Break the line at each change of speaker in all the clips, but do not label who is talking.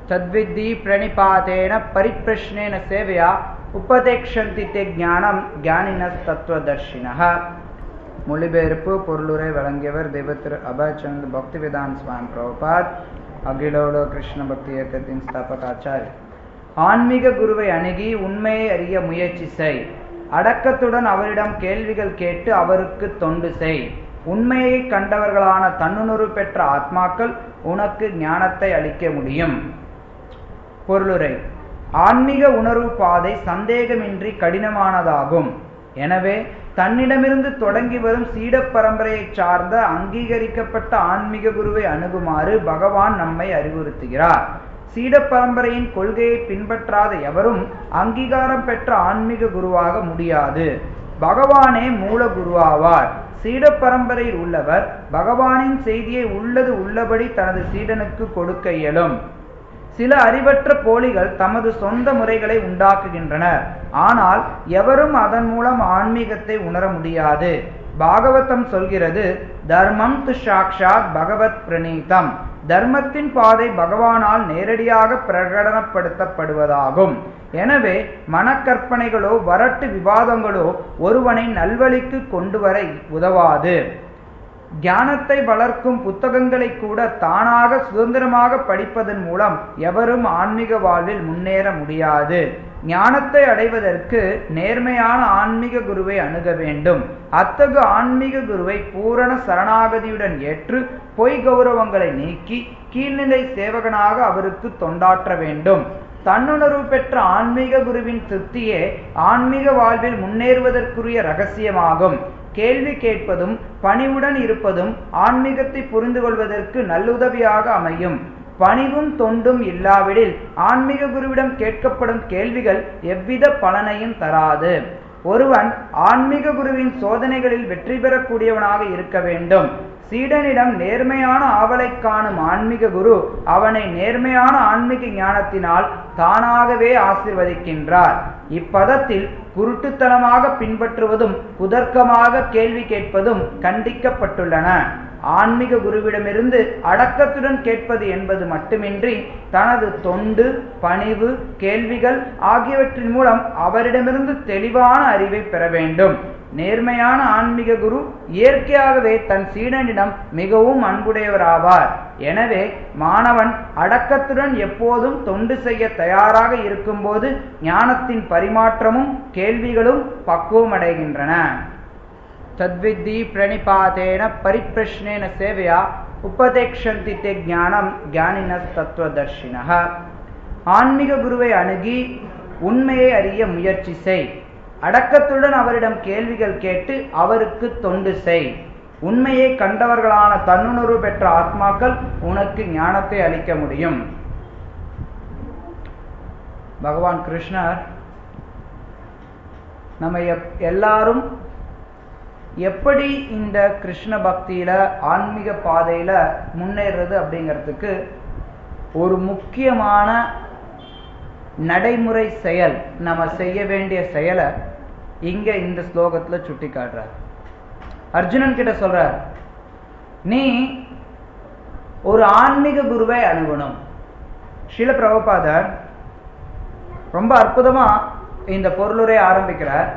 तद्विद्धि प्रणिपातेन परिप्रश्नेन सेवया உபதேக்ஷந்தி தே ஞானம் ஞானினஸ் தத்துவதர்ஷினः மொழிபெயர்ப்பு பொருளுரை வழங்கியவர் தெய்வத்திரு அபயச்சந்த் பக்திவேதாந்த் சுவாமி பிரபுபாத் அகிலோலோ கிருஷ்ண பக்தி இயக்கத்தின் ஸ்தாபக ஆச்சாரி ஆன்மீக குருவை அணுகி உண்மையை அறிய முயற்சி செய் அடக்கத்துடன் அவரிடம் கேள்விகள் கேட்டு அவருக்கு தொண்டு செய் உண்மையை கண்டவர்களான தன்னுணர்வு பெற்ற ஆத்மாக்கள் உனக்கு ஞானத்தை அளிக்க முடியும் பொருளுரை ஆன்மீக உணர்வு பாதை சந்தேகமின்றி கடினமானதாகும் எனவே தன்னிடமிருந்து தொடங்கி வரும் சீட பரம்பரையைச் சார்ந்த அங்கீகரிக்கப்பட்ட ஆன்மீக குருவை அணுகுமாறு பகவான் நம்மை அறிவுறுத்துகிறார் சீட பரம்பரையின் கொள்கையை பின்பற்றாத எவரும் அங்கீகாரம் பெற்ற ஆன்மீக குருவாக முடியாது பகவானே மூல குருவாவார் சீட பரம்பரையில் உள்ளவர் பகவானின் செய்தியை உள்ளது உள்ளபடி தனது சீடனுக்கு கொடுக்க இயலும் சில அறிவற்ற போலிகள் தமது சொந்த முறைகளை உண்டாக்குகின்றனர் ஆனால் எவரும் அதன் மூலம் ஆன்மீகத்தை உணர முடியாது பாகவதம் சொல்கிறது தர்மம் து சாக்ஷாத் பகவத் பிரணீதம் தர்மத்தின் பாதை பகவானால் நேரடியாக பிரகடனப்படுத்தப்படுவதாகும் எனவே மனக்கற்பனைகளோ வரட்டு விவாதங்களோ ஒருவனை நல்வழிக்கு கொண்டு வர உதவாது ஞானத்தை வளர்க்கும் புத்தகங்களை கூட தானாக சுதந்திரமாக படிப்பதன் மூலம் எவரும் ஆன்மீக வாழ்வில் முன்னேற முடியாது ஞானத்தை அடைவதற்கு நேர்மையான ஆன்மீக குருவை அணுக வேண்டும் அத்தகு ஆன்மீக குருவை பூரண சரணாகதியுடன் ஏற்று பொய் கௌரவங்களை நீக்கி கீழ்நிலை சேவகனாக அவருக்கு தொண்டாற்ற வேண்டும் தன்னுணர்வு பெற்ற ஆன்மீக குருவின் திருப்தியே ஆன்மீக வாழ்வில் முன்னேறுவதற்குரிய ரகசியமாகும் கேள்வி கேட்பதும் பணிவுடன் இருப்பதும் ஆன்மீகத்தை புரிந்து கொள்வதற்கு நல்லுதவியாக அமையும் பணிவும் தொண்டும் இல்லாவிடில் ஆன்மீக குருவிடம் கேட்கப்படும் கேள்விகள் எவ்வித பலனையும் தராது ஒருவன் ஆன்மீக குருவின் சோதனைகளில் வெற்றி பெறக்கூடியவனாக இருக்க வேண்டும் சீடனிடம் நேர்மையான ஆவலை காணும் ஆன்மீக குரு அவனை நேர்மையான ஆன்மீக ஞானத்தினால் தானாகவே ஆசிர்வதிக்கின்றார் இப்பதத்தில் குருட்டுத்தனமாக பின்பற்றுவதும் குதர்க்கமாக கேள்வி கேட்பதும் கண்டிக்கப்பட்டுள்ளன ஆன்மீக குருவிடமிருந்து அடக்கத்துடன் கேட்பது என்பது மட்டுமின்றி தனது தொண்டு பணிவு கேள்விகள் ஆகியவற்றின் மூலம் அவரிடமிருந்து தெளிவான அறிவை பெற வேண்டும் நேர்மையான ஆன்மீக குரு இயற்கையாகவே தன் சீடனிடம் மிகவும் அன்புடையவராவார் எனவே மாணவன் அடக்கத்துடன் எப்போதும் தொண்டு செய்ய தயாராக இருக்கும்போது ஞானத்தின் பரிமாற்றமும் கேள்விகளும் பக்குவமடைகின்றன தத்வித்தி பிரணிபாதேன பரிப்பிரஷ்னேன சேவையா உபதேக்ஷந்தி தே ஞானம் ஞானினஸ் தத்துவதர்ஷினः ஆன்மீக குருவை அணுகி உண்மையை அறிய முயற்சி செய் அடக்கத்துடன் அவரிடம் கேள்விகள் கேட்டு அவருக்கு தொண்டு செய் உண்மையை கண்டவர்களான தன்னுணர்வு பெற்ற ஆத்மாக்கள் உனக்கு ஞானத்தை அளிக்க முடியும் பகவான் கிருஷ்ணர் நம்ம எல்லாரும் எப்படி இந்த கிருஷ்ண பக்தியில ஆன்மீக பாதையில முன்னேறது அப்படிங்கிறதுக்கு ஒரு முக்கியமான நடைமுறை செயல் நம்ம செய்ய வேண்டிய செயலை இங்க இந்த ஸ்லோகத்துல சுட்டி காட்டுறார் அர்ஜுனன் கிட்ட சொல்றார் நீ ஒரு ஆன்மீக குருவை அணுகணும் ஸ்ரீல பிரபுபாதர் ரொம்ப அற்புதமா இந்த பொருளுரை ஆரம்பிக்கிறார்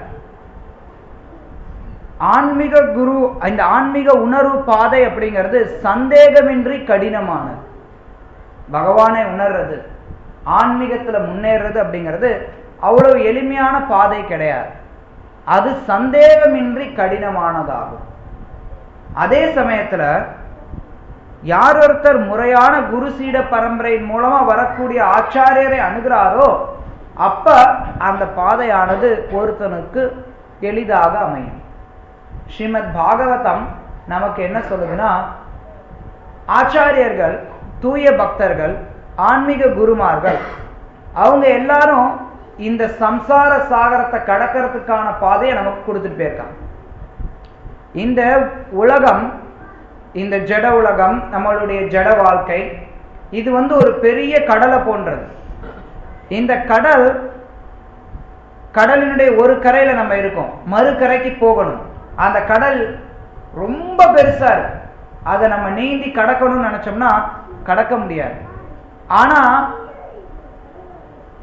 ஆன்மீக குரு இந்த ஆன்மீக உணர்வு பாதை அப்படிங்கிறது சந்தேகமின்றி கடினமானது பகவானை உணர்றது ஆன்மீகத்துல முன்னேறது அப்படிங்கிறது அவ்வளவு எளிமையான பாதை கிடையாது அது சந்தேகமின்றி கடினமானதாகும் அதே சமயத்துல யார் ஒருத்தர் முறையான குரு சீட பரம்பரையின் மூலமா வரக்கூடிய ஆச்சாரியரை அணுகிறாரோ அப்ப அந்த பாதையானது ஒருத்தனுக்கு எளிதாக அமையும் ஸ்ரீமத் பாகவதம் நமக்கு என்ன சொல்லுதுன்னா ஆச்சாரியர்கள் தூய பக்தர்கள் ஆன்மீக குருமார்கள் அவங்க எல்லாரும் இந்த சம்சார சாகரத்தை கடக்கிறதுக்கான பாதையை நமக்கு கொடுத்துட்டு போயிருக்காங்க இந்த உலகம் இந்த ஜட உலகம் நம்மளுடைய ஜட வாழ்க்கை இது வந்து ஒரு பெரிய கடலை போன்றது இந்த கடல் கடலினுடைய ஒரு கரையில நம்ம இருக்கோம் மறு கரைக்கு போகணும் அந்த கடல் ரொம்ப பெருசா இருக்கு அதை நம்ம நீந்தி கடக்கணும்னு நினைச்சோம்னா கடக்க முடியாது ஆனா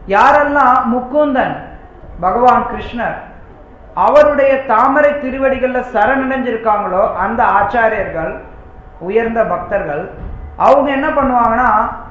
யாரெல்லாம் முக்குந்தன் பகவான் கிருஷ்ணர் அவருடைய தாமரை திருவடிகள்ல சரணடைஞ்சிருக்காங்களோ அந்த ஆச்சாரியர்கள் உயர்ந்த பக்தர்கள் அவங்க என்ன பண்ணுவாங்கன்னா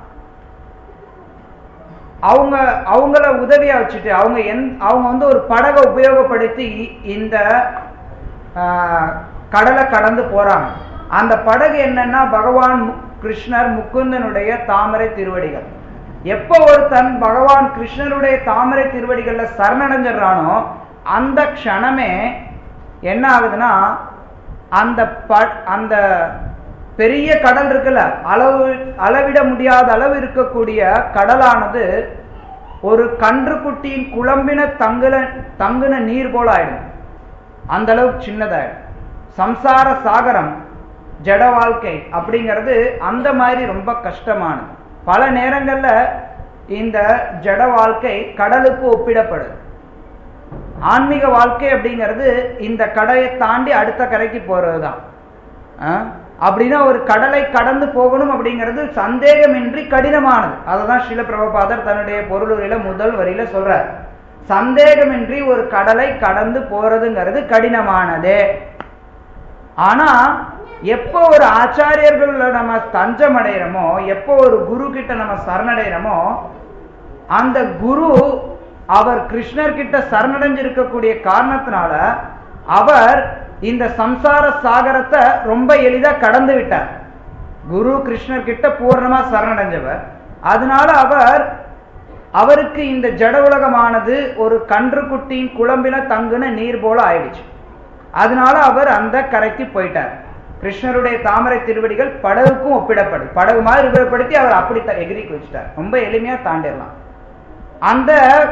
அவங்க அவங்கள உதவியா வச்சுட்டு அவங்க எந் அவங்க வந்து ஒரு படகை உபயோகப்படுத்தி இந்த ஆஹ், கடலை கடந்து போறாங்க அந்த படகு என்னன்னா பகவான் மு- கிருஷ்ணர் முகுந்தனுடைய தாமரை திருவடிகள் எப்போ ஒருத்தன் பகவான் கிருஷ்ணருடைய தாமரை திருவடிகள்ல சரணடைஞ்சிடறானோ அந்த க்ஷணமே என்ன ஆகுதுன்னா அந்த ப அந்த பெரிய கடல் இருக்குல்ல அளவு அளவிட முடியாத அளவு இருக்கக்கூடிய கடலானது ஒரு கன்றுக்குட்டியின் குழம்பின தங்குன தங்குன நீர் போல ஆயிடும் அந்த அளவுக்கு சின்னதாயிடும் சம்சார சாகரம் ஜட வாழ்க்கை அப்படிங்கிறது அந்த மாதிரி ரொம்ப கஷ்டமானது பல நேரங்கள்ல இந்த ஜட வாழ்க்கை கடலுக்கு ஒப்பிடப்படுது ஆன்மீக வாழ்க்கை அப்படிங்கிறது இந்த கடையை தாண்டி அடுத்த கரைக்கு போறதுதான் ஆ? அப்படின்னா ஒரு கடலை கடந்து போகணும் அப்படிங்கிறது சந்தேகமின்றி கடினமானது அததான் சில பிரபபாதர் தன்னுடைய பொருளுரையில முதல் வரியில சொல்றார் சந்தேகமின்றி ஒரு கடலை கடந்து போறதுங்கிறது கடினமானதே ஆனா எப்போ ஒரு ஆச்சாரியர்கள நம்ம தஞ்சம் அடைகிறோமோ எப்போ ஒரு குரு கிட்ட நம்ம சரணடைகிறோமோ அந்த குரு அவர் கிருஷ்ணர் கிட்ட சரணடைஞ்சிருக்கக்கூடிய காரணத்தினால அவர் இந்த சம்சார சாகரத்தை ரொம்ப எளிதா கடந்து விட்டார் குரு கிருஷ்ணர் கிட்ட பூர்ணமா சரணடைஞ்சவர் அதனால அவர் அவருக்கு இந்த ஜட உலகமானது ஒரு கன்றுக்குட்டியின் குழம்பின தங்குன நீர் போல ஆயிடுச்சு அதனால அவர் அந்த கரைக்கு போயிட்டார் கிருஷ்ணருடைய தாமரை திருவடிகள் படகுக்கும் ஒப்பிடப்படுது படகு மாதிரி உபயோகப்படுத்தி அவர் அப்படி த- எகிரிக்கு வச்சுட்டார் ரொம்ப எளிமையா தாண்டிடலாம் அந்த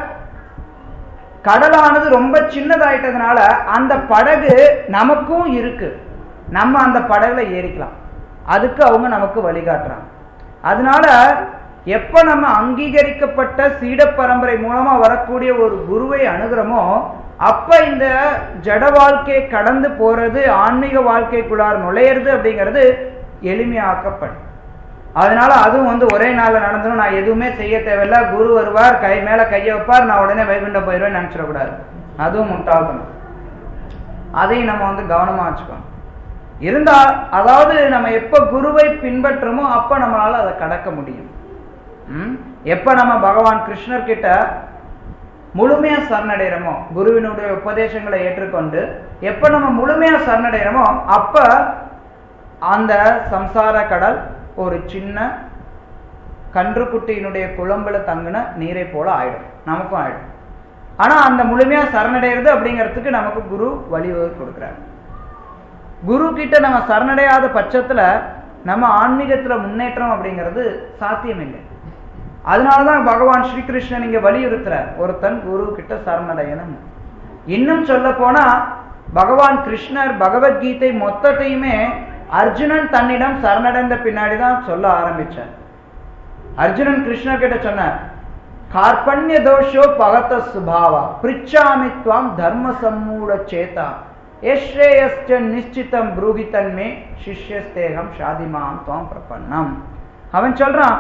கடலானது ரொம்ப சின்னதாயிட்டதுனால அந்த படகு நமக்கும் இருக்கு நம்ம அந்த படகுல ஏறிக்கலாம் அதுக்கு அவங்க நமக்கு வழிகாட்டுறாங்க அதனால எப்ப நம்ம அங்கீகரிக்கப்பட்ட சீட பரம்பரை மூலமா வரக்கூடிய ஒரு குருவை அணுகிறோமோ அப்ப இந்த ஜட வாழ்க்கையை கடந்து போறது ஆன்மீக வாழ்க்கைக்குள்ளார் நுழையிறது அப்படிங்கிறது எளிமையாக்கப்படும் அதனால அதுவும் வந்து ஒரே நாள்ல நடந்துடும் நான் எதுவுமே செய்ய தேவையில்ல குரு வருவார் கை மேல கையை வைப்பார் நான் உடனே வைகுண்டம் போயிடுவேன் நினைச்சிடக்கூடாது அதுவும் முட்டாள்தனம் அதையும் நம்ம வந்து கவனமா வச்சுக்கணும் இருந்தா அதாவது நம்ம எப்ப குருவை பின்பற்றுமோ அப்ப நம்மளால அதை கடக்க முடியும் ம்? எப்ப நம்ம பகவான் கிருஷ்ணர் கிட்ட முழுமையா சரணடைகிறோமோ குருவினுடைய உபதேசங்களை ஏற்றுக்கொண்டு எப்ப நம்ம முழுமையா சரணடைகிறோமோ அப்ப அந்த சம்சார கடல் ஒரு சின்ன கன்றுக்குட்டியினுடைய குழம்புல தங்கின நீரை போல ஆயிடும் நமக்கும் ஆயிடும் ஆனா அந்த முழுமையா சரணடைகிறது அப்படிங்கிறதுக்கு நமக்கு குரு வழிவகை கொடுக்குறாரு குரு கிட்ட நம்ம சரணடையாத பட்சத்துல நம்ம ஆன்மீகத்துல முன்னேற்றம் அப்படிங்கிறது சாத்தியம் இல்லை அதனாலதான் பகவான் ஸ்ரீகிருஷ்ணன் இங்க வலியுறுத்துறார் ஒருத்தன் குரு கிட்ட சரணடையணும் இன்னும் சொல்ல போனா பகவான் கிருஷ்ணர் பகவத்கீதை மொத்தத்தையுமே அர்ஜுனன் தன்னிடம் சரணடைந்த பின்னாடி தான் சொல்ல ஆரம்பிச்சார் அர்ஜுனன் கிருஷ்ணர் கிட்ட சொன்னார் கார்பண்ய தோஷோ பகத சுபாவா பிரிச்சாமி துவாம் தர்ம சம்மூட சேதா எஸ்ரேயஸ்ட நிச்சிதம் ப்ரூஹி தன்மே சிஷ்யஸ்தேகம் ஷாதிமாம் துவாம் பிரபன்னம் அவன் சொல்றான்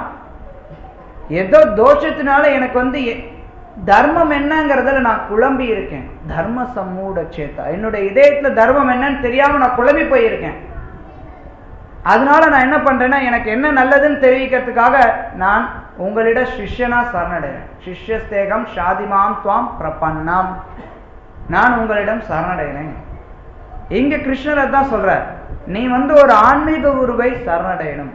ஏதோ தோஷத்தினால எனக்கு வந்து எ- தர்மம் என்னங்கிறதுல நான் குழம்பி இருக்கேன் தர்ம சம்மூட சேத்தா என்னுடைய இதயத்துல தர்மம் என்னன்னு தெரியாம நான் குழம்பி போயிருக்கேன் அதனால நான் என்ன பண்றேன்னா எனக்கு என்ன நல்லதுன்னு தெரிவிக்கிறதுக்காக நான் உங்களிட சிஷ்யனா சரணடைறேன் சிஷ்யஸ்தேகம் ஷாதிமாம் துவாம் பிரபன்னம் நான் உங்களிடம் சரணடைகிறேன் இங்க கிருஷ்ணர் அதான் சொல்றார் நீ வந்து ஒரு ஆன்மீக குருவை சரணடையணும்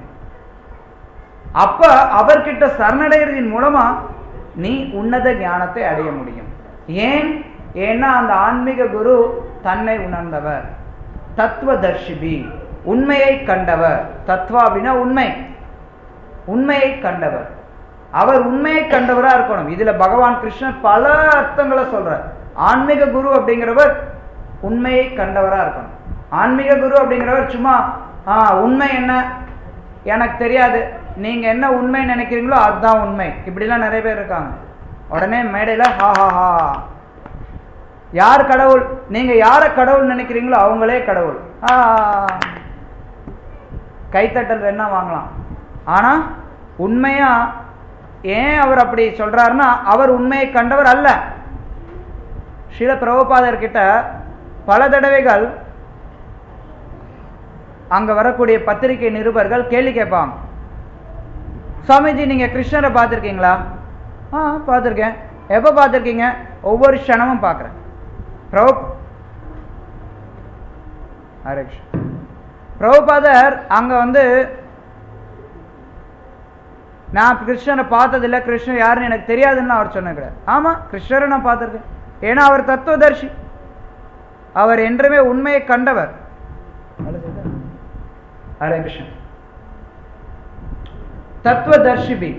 அப்ப அவர்கிட்ட சரணடைகிறதின் மூலமா நீ உன்னத ஞானத்தை அடைய முடியும் ஏன் ஏன்னா அந்த ஆன்மீக குரு தன்னை உணர்ந்தவர் தத்துவதர்ஷிபி உண்மையை கண்டவர் தத்வா அப்படின்னா உண்மை உண்மையை கண்டவர் அவர் உண்மையை கண்டவரா இருக்கணும் இதுல பகவான் கிருஷ்ணர் பல அர்த்தங்களை சொல்றார் ஆன்மீக குரு அப்படிங்கிறவர் உண்மையை கண்டவரா இருக்கணும் ஆன்மீக குரு அப்படிங்கிறவர் சும்மா ஆ உண்மை என்ன எனக்கு தெரியாது நீங்க என்ன உண்மை நினைக்கிறீங்களோ அதுதான் உண்மை இப்படிலாம் நிறைய பேர் இருக்காங்க உடனே மேடையில ஹா ஹா ஹா யார் கடவுள் நீங்க யார கடவுள் நினைக்கிறீங்களோ அவங்களே கடவுள் ஆ கைத்தட்டல் வேணா வாங்கலாம் ஆனா உண்மையா ஏன் அவர் அப்படி சொல்றாருன்னா அவர் உண்மையை கண்டவர் அல்ல ஸ்ரீல பிரபுபாதர் கிட்ட பல தடவைகள் அங்க வரக்கூடிய பத்திரிகை நிருபர்கள் கேள்வி கேட்பாங்க சுவாமிஜி நீங்க கிருஷ்ணரை பார்த்துருக்கீங்களா ஆ பார்த்துருக்கேன் எப்போ பார்த்துருக்கீங்க ஒவ்வொரு க்ஷணமும் பார்க்குறேன் பிரபு ஹரே கிருஷ்ண. பிரபுபாதர் அங்க வந்து நான் கிருஷ்ணரை பார்த்ததில்ல கிருஷ்ணர் யாருன்னு எனக்கு தெரியாதுன்னு அவர் சொன்ன கிடையாது ஆமா கிருஷ்ணரை நான் பார்த்திருக்கேன் ஏன்னா அவர் தத்துவதர்ஷி அவர் என்றுமே உண்மையை கண்டவர் ஹரே கிருஷ்ணன் தத்துவதர்ஷி பி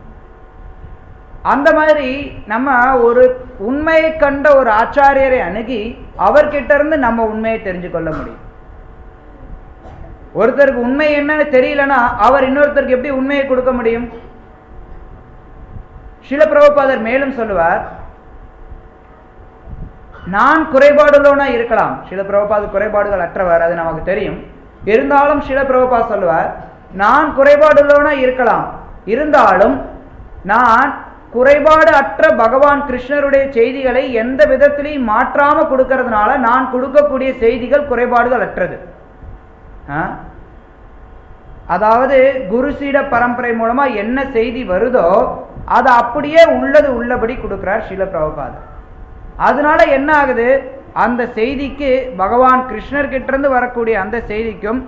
அந்த மாதிரி நம்ம ஒரு உண்மையை கண்ட ஒரு ஆச்சாரியரை அணுகி அவர்கிட்ட இருந்து நம்ம உண்மையை தெரிஞ்சு கொள்ள முடியும் ஒருத்தருக்கு உண்மை என்னன்னு தெரியலனா அவர் இன்னொருத்தருக்கு எப்படி உண்மையை கொடுக்க முடியும் சில பிரபுபாதர் மேலும் சொல்லுவார் நான் குறைபாடுள்ளவனா இருக்கலாம் சில பிரபுபாத குறைபாடுகள் அற்றவர் அது நமக்கு தெரியும் இருந்தாலும் சில பிரபுபா சொல்லுவார் நான் குறைபாடுள்ளவனா இருக்கலாம் இருந்தாலும் நான் குறைபாடு அற்ற பகவான் கிருஷ்ணருடைய செய்திகளை எந்த விதத்திலையும் மாற்றாம கொடுக்கறதுனால நான் கொடுக்கக்கூடிய செய்திகள் குறைபாடுகள் அற்றது ஆ? அதாவது குரு சீட பரம்பரை மூலமா என்ன செய்தி வருதோ அதை அப்படியே உள்ளது உள்ளபடி கொடுக்கிறார் சில பிரபுபாதர் அதனால என்ன ஆகுது அந்த செய்திக்கு பகவான் கிருஷ்ணர் கிட்ட இருந்து வரக்கூடிய அந்த செய்திக்கும்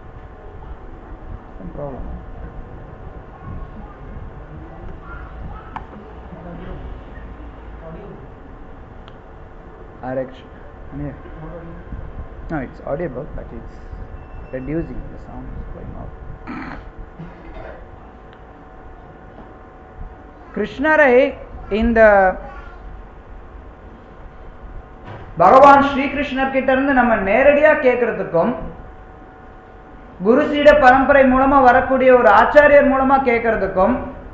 Direction. Yeah. No, it's audible, but it's reducing the sound is going off. கிருஷ்ணரை இந்த பகவான் ஸ்ரீகிருஷ்ணர் கிட்ட இருந்து நம்ம நேரடியா கேட்கறதுக்கும் குரு சீட பரம்பரை மூலமா வரக்கூடிய ஒரு ஆச்சாரியர் மூலமா கேட்கறதுக்கும்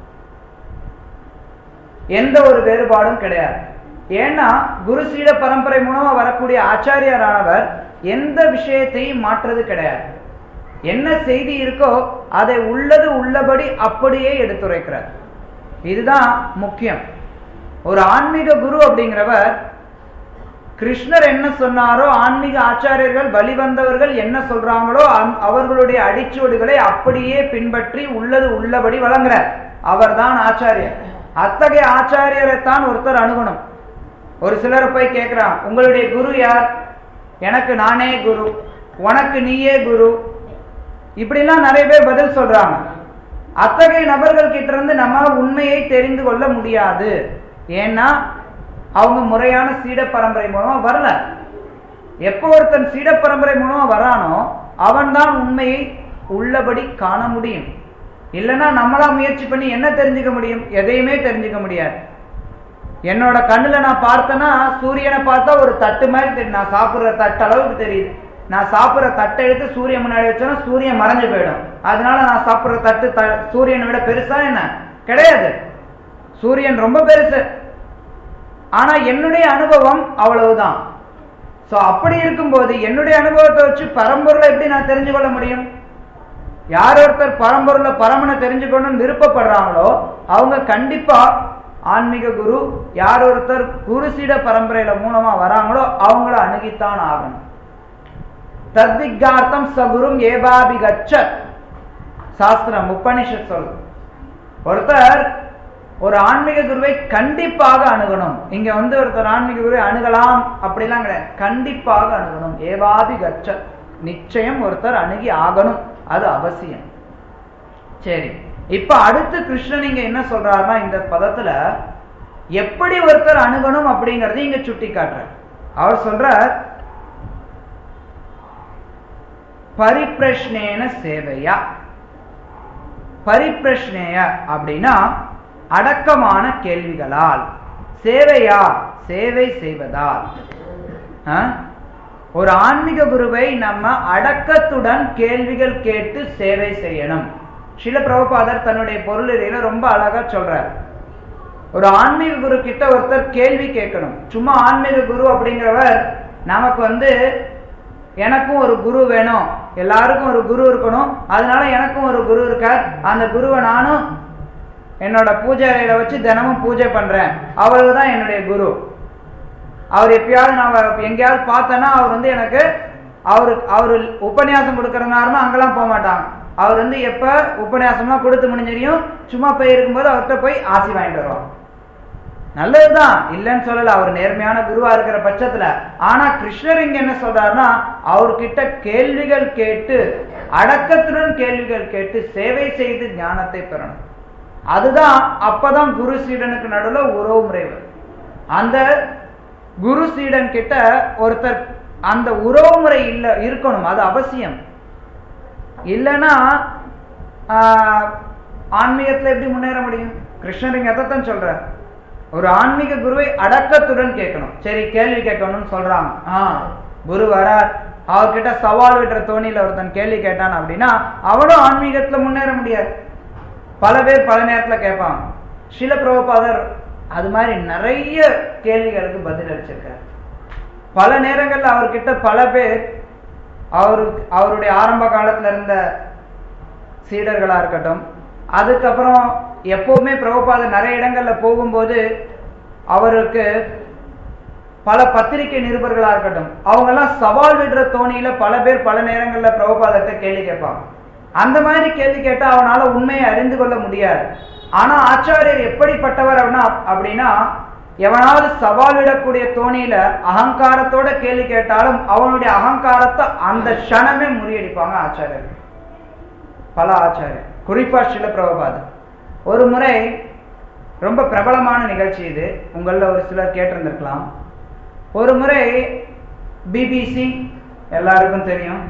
எந்த ஒரு வேறுபாடும் கிடையாது ஏன்னா குரு சீட பரம்பரை மூலமா வரக்கூடிய ஆச்சாரியரானவர் எந்த விஷயத்தையும் மாற்றுறது கிடையாது என்ன செய்தி இருக்கோ அதை உள்ளது உள்ளபடி அப்படியே எடுத்துரைக்கிறார் இதுதான் முக்கியம் ஒரு ஆன்மீக குரு அப்படிங்கிறவர் கிருஷ்ணர் என்ன சொன்னாரோ ஆன்மீக ஆச்சாரியர்கள் வழிவந்தவர்கள் என்ன சொல்றாங்களோ அந்- அவர்களுடைய அடிச்சுவடுகளை அப்படியே பின்பற்றி உள்ளது உள்ளபடி வழங்குறார் அவர்தான் ஆச்சாரியர் அத்தகைய ஆச்சாரியரைத்தான் ஒருத்தர் அணுகணும் ஒரு சிலர் போய் கேட்கிறான் உங்களுடைய குரு யார் எனக்கு நானே குரு உனக்கு நீயே குரு இப்படிலாம் நிறைய பேர் பதில் சொல்றாங்க அத்தகைய நபர்கள் கிட்ட இருந்து நம்ம உண்மையை தெரிந்து கொள்ள முடியாது ஏன்னா அவங்க முறையான சீட பரம்பரை மூலமா வரல எப்போ ஒருத்தன் சீட பரம்பரை மூலமா வரானோ அவன்தான் உண்மையை உள்ளபடி காண முடியும் இல்லைன்னா நம்மளா முயற்சி பண்ணி என்ன தெரிஞ்சுக்க முடியும் எதையுமே தெரிஞ்சுக்க முடியாது என்னோட கண்ணுல நான் பார்த்தேன்னா சூரியனை பார்த்தா ஒரு தட்டு மாதிரி தெரியும் நான் சாப்பிடுற தட்டு அளவுக்கு தெரியுது நான் சாப்பிடுற தட்டை எடுத்து சூரியன் முன்னாடி வச்சோன்னா சூரியன் மறைஞ்சு போயிடும் அதனால நான் சாப்பிடுற தட்டு த- சூரியனை விட பெருசா என்ன கிடையாது சூரியன் ரொம்ப பெருசு ஆனா என்னுடைய அனுபவம் அவ்வளவுதான் சோ அப்படி இருக்கும்போது என்னுடைய அனுபவத்தை வச்சு பரம்பொருளை எப்படி நான் தெரிஞ்சு கொள்ள முடியும் யார் ஒருத்தர் பரம்பொருளை பரமனை தெரிஞ்சுக்கணும்னு விருப்பப்படுறாங்களோ அவங்க கண்டிப்பா ஆன்மீக குரு யார் ஒருத்தர் குருசீட பரம்பரையில மூலமா வராங்களோ அவங்கள அணுகித்தான் ஆகணும் தத்விகார்த்தம் சகுரும் ஏபாபிகச்ச சாஸ்திரம் உபனிஷத் சொல்லுது ஒருத்தர் ஒரு ஆன்மீக குருவை கண்டிப்பாக அணுகணும் இங்க வந்து ஒருத்தர் ஆன்மீக குருவை அணுகலாம் அப்படிலாம் கிடையாது கண்டிப்பாக அணுகணும் ஏவாதி கச்ச நிச்சயம் ஒருத்தர் அணுகி ஆகணும் அது அவசியம் சரி இப்ப அடுத்து கிருஷ்ணன் இங்க என்ன சொல்றாருன்னா இந்த பதத்துல எப்படி ஒருத்தர் அணுகணும் அப்படிங்கறது இங்க சுட்டி காட்டுறார் அவர் சொல்றார் பரிப்பிரஷ்னேன சேவையா பரிப்பிரஷ்னேய அப்படின்னா அடக்கமான கேள்விகளால் சேவையா சேவை செய்வதால் ஆ? ஒரு ஆன்மீக குருவை நம்ம அடக்கத்துடன் கேள்விகள் கேட்டு சேவை செய்யணும் சில பிரபுபாதர் தன்னுடைய பொருளில ரொம்ப அழகா சொல்றார் ஒரு ஆன்மீக குரு கிட்ட ஒருத்தர் கேள்வி கேட்கணும் சும்மா ஆன்மீக குரு அப்படிங்கிறவர் நமக்கு வந்து எனக்கும் ஒரு குரு வேணும் எல்லாருக்கும் ஒரு குரு இருக்கணும் அதனால எனக்கும் ஒரு குரு இருக்கார் அந்த குருவை நானும் என்னோட பூஜை அறையில வச்சு தினமும் பூஜை பண்றேன் அவரு தான் என்னுடைய குரு அவர் எப்பயாவது நான் எங்கேயாவது பார்த்தேன்னா அவர் வந்து எனக்கு அவரு அவரு உபன்யாசம் கொடுக்கறனாருன்னா அங்கெல்லாம் போக மாட்டாங்க அவர் வந்து எப்ப உபன்யாசம்லாம் கொடுத்து முடிஞ்சிரியும் சும்மா போய் இருக்கும்போது அவர்கிட்ட போய் ஆசி வாங்கிட்டு வருவாங்க நல்லதுதான் இல்லைன்னு சொல்லல அவர் நேர்மையான குருவா இருக்கிற பட்சத்துல ஆனா கிருஷ்ணர் இங்க என்ன சொல்றாருன்னா அவர்கிட்ட கேள்விகள் கேட்டு அடக்கத்துடன் கேள்விகள் கேட்டு சேவை செய்து ஞானத்தை பெறணும் அதுதான் அப்பதான் குரு சீடனுக்கு நடுவுல உறவு முறை வரும் அந்த குரு சீடன் கிட்ட ஒருத்தர் அந்த உறவு முறை இல்ல இருக்கணும் அது அவசியம் இல்லைன்னா ஆஹ், ஆன்மீகத்துல எப்படி முன்னேற முடியும் கிருஷ்ணர் இங்க எதைத்தான் சொல்றார் ஒரு ஆன்மீக குருவை அடக்கத்துடன் கேட்கணும் சரி கேள்வி கேட்கணும்னு சொல்றாங்க ஆ குரு வரார் அவர்கிட்ட சவால் விடுற தோணியில ஒருத்தன் கேள்வி கேட்டான் அப்படின்னா அவனும் ஆன்மீகத்துல முன்னேற முடியாது பல பேர் பல நேரத்துல கேட்பாங்க சில பிரபுபாதர் அது மாதிரி நிறைய கேள்விகளுக்கு பதில் அளிச்சிருக்காரு பல நேரங்கள்ல அவர்கிட்ட பல பேர் அவரு அவருடைய ஆரம்ப காலத்துல இருந்த சீடர்களா இருக்கட்டும் அதுக்கப்புறம் எப்பவுமே பிரபுபாதர் நிறைய இடங்கள்ல போகும்போது அவருக்கு பல பத்திரிகை நிருபர்களா இருக்கட்டும் அவங்க எல்லாம் சவால் விடுற தோணியில பல பேர் பல நேரங்கள்ல பிரபுபாதத்தை கேள்வி கேட்பாங்க அந்த மாதிரி கேள்வி கேட்டா அவனால உண்மையை அறிந்து கொள்ள முடியாது ஆனா ஆச்சாரியர் எப்படிப்பட்டவர் அப்படின்னா அப்படின்னா எவனாவது சவால் விடக்கூடிய தோணியில அகங்காரத்தோட கேள்வி கேட்டாலும் அவனுடைய அகங்காரத்தை அந்த க்ஷணமே முறியடிப்பாங்க ஆச்சாரியர் பல ஆச்சாரியர் குறிப்பா சில பிரபுபாதர் ஒரு முறை ரொம்ப பிரபலமான நிகழ்ச்சி இது உங்கள ஒரு சிலர் கேட்டிருந்திருக்கலாம் ஒரு முறை பிபிசி எல்லாருக்கும் தெரியும்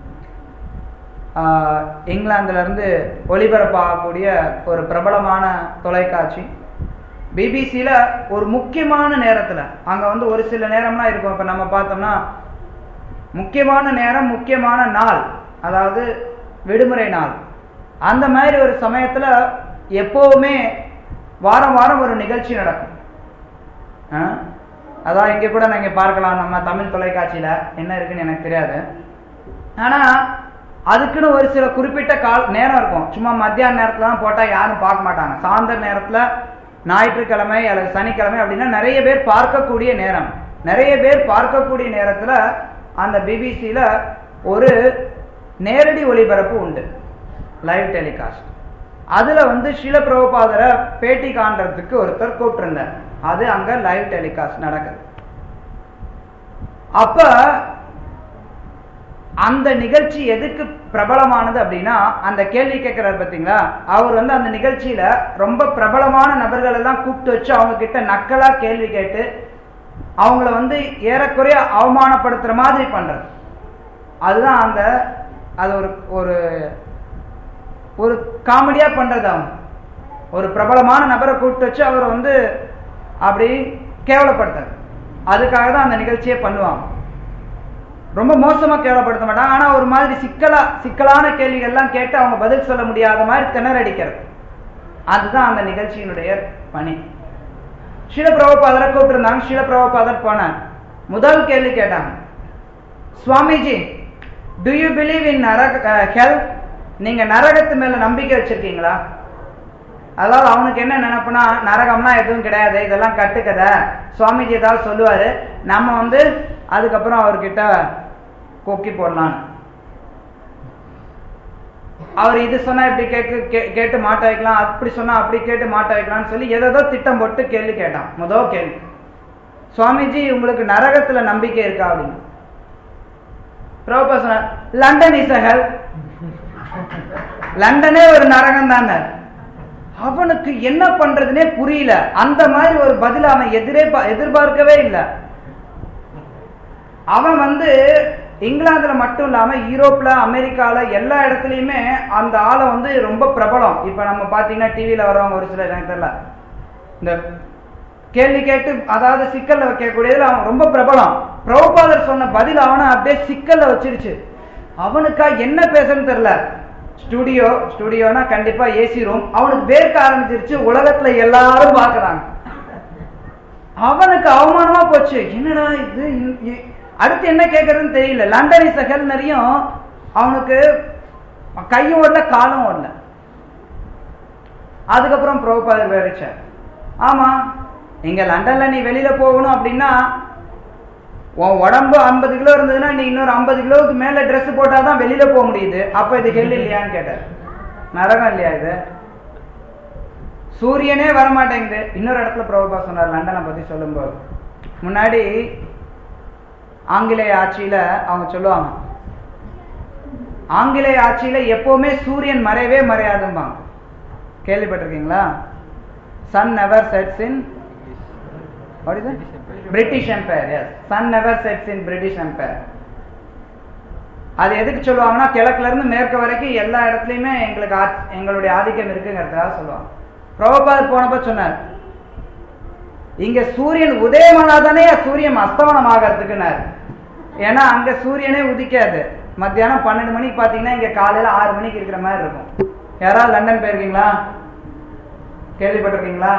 ஆஹ், இங்கிலாந்துல இருந்து ஒளிபரப்பாகக்கூடிய ஒரு பிரபலமான தொலைக்காட்சி பிபிசியில ஒரு முக்கியமான நேரத்துல அங்க வந்து ஒரு சில நேரம்லாம் இருக்கும் இப்ப நம்ம பார்த்தோம்னா முக்கியமான நேரம் முக்கியமான நாள் அதாவது விடுமுறை நாள் அந்த மாதிரி ஒரு சமயத்துல எப்பவுமே வாரம் வாரம் ஒரு நிகழ்ச்சி நடக்கும் ஆ? அதான் இங்க கூட நீங்க பார்க்கலாம் நம்ம தமிழ் தொலைக்காட்சியில என்ன இருக்குன்னு எனக்கு தெரியாது ஆனா அதுக்குன்னு ஒரு சில குறிப்பிட்ட கால் நேரம் இருக்கும் சும்மா மத்தியான நேரத்துல தான் போட்டா யாரும் பார்க்க மாட்டாங்க சாயந்தர நேரத்துல ஞாயிற்றுக்கிழமை அல்லது சனிக்கிழமை அப்படின்னா நிறைய பேர் பார்க்கக்கூடிய நேரம் நிறைய பேர் பார்க்கக்கூடிய நேரத்துல அந்த பிபிசியில ஒரு நேரடி ஒளிபரப்பு உண்டு லைவ் டெலிகாஸ்ட் அதுல வந்து சில பிரபுபாதரை பேட்டி காண்றதுக்கு ஒருத்தர் கூப்பிட்டிருந்தார் அது அங்க லைவ் டெலிகாஸ்ட் நடக்குது அப்ப அந்த நிகழ்ச்சி எதுக்கு பிரபலமானது அப்படின்னா அந்த கேள்வி கேட்கிறார் பாத்தீங்களா அவர் வந்து அந்த நிகழ்ச்சியில ரொம்ப பிரபலமான நபர்கள் எல்லாம் கூப்பிட்டு வச்சு அவங்க கிட்ட நக்கலா கேள்வி கேட்டு அவங்கள வந்து ஏறக்குறைய அவமானப்படுத்துற மாதிரி பண்றது அதுதான் அந்த அது ஒரு ஒரு ஒரு காமெடியா பண்றது அவங்க ஒரு பிரபலமான நபரை கூப்பிட்டு வச்சு அவர் வந்து அப்படி கேவலப்படுத்தார் அதுக்காக தான் அந்த நிகழ்ச்சியே பண்ணுவாங்க ரொம்ப மோசமா கேவலப்படுத்த மாட்டாங்க ஆனா ஒரு மாதிரி சிக்கலா சிக்கலான கேள்விகள்லாம் கேட்டு அவங்க பதில் சொல்ல முடியாத மாதிரி திணறடிக்கிறது அதுதான் அந்த நிகழ்ச்சியினுடைய பணி ஷீல பிரபுபாதரை கூப்பிட்டிருந்தாங்க ஷீல பிரபுபாதர் போனார் முதல் கேள்வி கேட்டாங்க Swamiji do you believe in நரக ஹெல் நீங்க நரகத்து மேல நம்பிக்கை வச்சிருக்கீங்களா அதாவது அவனுக்கு என்ன நினைப்புனா நரகம்னா எதுவும் கிடையாது இதெல்லாம் கட்டுக்கதை சுவாமிஜி ஏதாவது சொல்லுவாரு நம்ம வந்து அதுக்கப்புறம் அவர்கிட்ட கொக்கி போடலான்னு அவர் இது சொன்னா இப்படி கேட்க கே- கேட்டு மாட்ட வைக்கலாம் அப்படி சொன்னா அப்படி கேட்டு மாட்ட வைக்கலாம்னு சொல்லி ஏதேதோ திட்டம் போட்டு கேள்வி கேட்டான் முதல் கேள்வி சுவாமிஜி உங்களுக்கு நரகத்துல நம்பிக்கை இருக்கா அப்படின்னு பிரபா சொன்னார் லண்டன் இஸ் ஹெல் லண்டனே ஒரு நரகம் தானே அவனுக்கு என்ன பண்றதுனே புரியல அந்த மாதிரி ஒரு பதில் அவன் எதிரே பா- எதிர்பார்க்கவே இல்லை அவன் வந்து இங்கிலாந்துல மட்டும் இல்லாம யூரோப்ல அமெரிக்கால எல்லா இடத்துலயுமே அந்த ஆளை வந்து ரொம்ப பிரபலம் இப்ப நம்ம பாத்தீங்கன்னா டிவில வரவங்க ஒரு சிலர் எனக்கு தெரியல இந்த கேள்வி கேட்டு அதாவது சிக்கல்ல வைக்கக்கூடியதுல அவன் ரொம்ப பிரபலம் பிரபுபாதர் சொன்ன பதில் அவனை அப்படியே சிக்கல்ல வச்சிருச்சு அவனுக்கா என்ன பேசணும்னு தெரியல ஸ்டுடியோ ஸ்டுடியோனா கண்டிப்பா ஏசி ரூம் அவனுக்கு வேர்க்க ஆரம்பிச்சிருச்சு உலகத்துல எல்லாரும் பாக்குறாங்க அவனுக்கு அவமானமா போச்சு என்னடா இது இ- இ- அடுத்து என்ன கேட்கறதுன்னு தெரியல லண்டன் இஸ் ஹெல் நிறையும் அவனுக்கு கையும் ஓடல காலும் ஓடல அதுக்கப்புறம் பிரபுபாதர் விவரிச்சார் ஆமா இங்க லண்டன்ல நீ வெளியில போகணும் அப்படின்னா உன் உடம்பு ஐம்பது கிலோ இருந்ததுன்னா நீ இன்னொரு ஐம்பது கிலோவுக்கு மேல Dress போட்டாதான் வெளியில போக முடியுது அப்ப இது ஹெல் இல்லையான்னு கேட்டார் நரகம் இல்லையா இது சூரியனே வரமாட்டேங்குது இன்னொரு இடத்துல பிரபுபா சொன்னார் லண்டனை பத்தி சொல்லும்போது முன்னாடி ஆங்கிலேய ஆட்சியில அவங்க சொல்லுவாங்க ஆங்கிலேய ஆட்சியில எப்பவுமே சூரியன் மறையவே மறையாதும்பாங்க கேள்விப்பட்டிருக்கீங்களா sun never sets in What is it? British Empire, yes. Sun never sets in British Empire. அது எதுக்கு சொல்லுவாங்கன்னா கிழக்குல இருந்து மேற்கு வரைக்கும் எல்லா இடத்துலயுமே எங்களுக்கு ஆ- எங்களுடைய ஆதிக்கம் இருக்குங்கிறதுக்காக சொல்லுவாங்க பிரபுபாத் போனப்ப சொன்னார் இங்க சூரியன் உதயமானாதானே சூரியன் அஸ்தமனம் ஆகிறதுக்குனார் ஏன்னா அங்க சூரியனே உதிக்காது மத்தியானம் பன்னெண்டு மணிக்கு பாத்தீங்கன்னா இங்க காலையில ஆறு மணிக்கு இருக்கிற மாதிரி இருக்கும் யாராவது லண்டன் போயிருக்கீங்களா கேள்விப்பட்டிருக்கீங்களா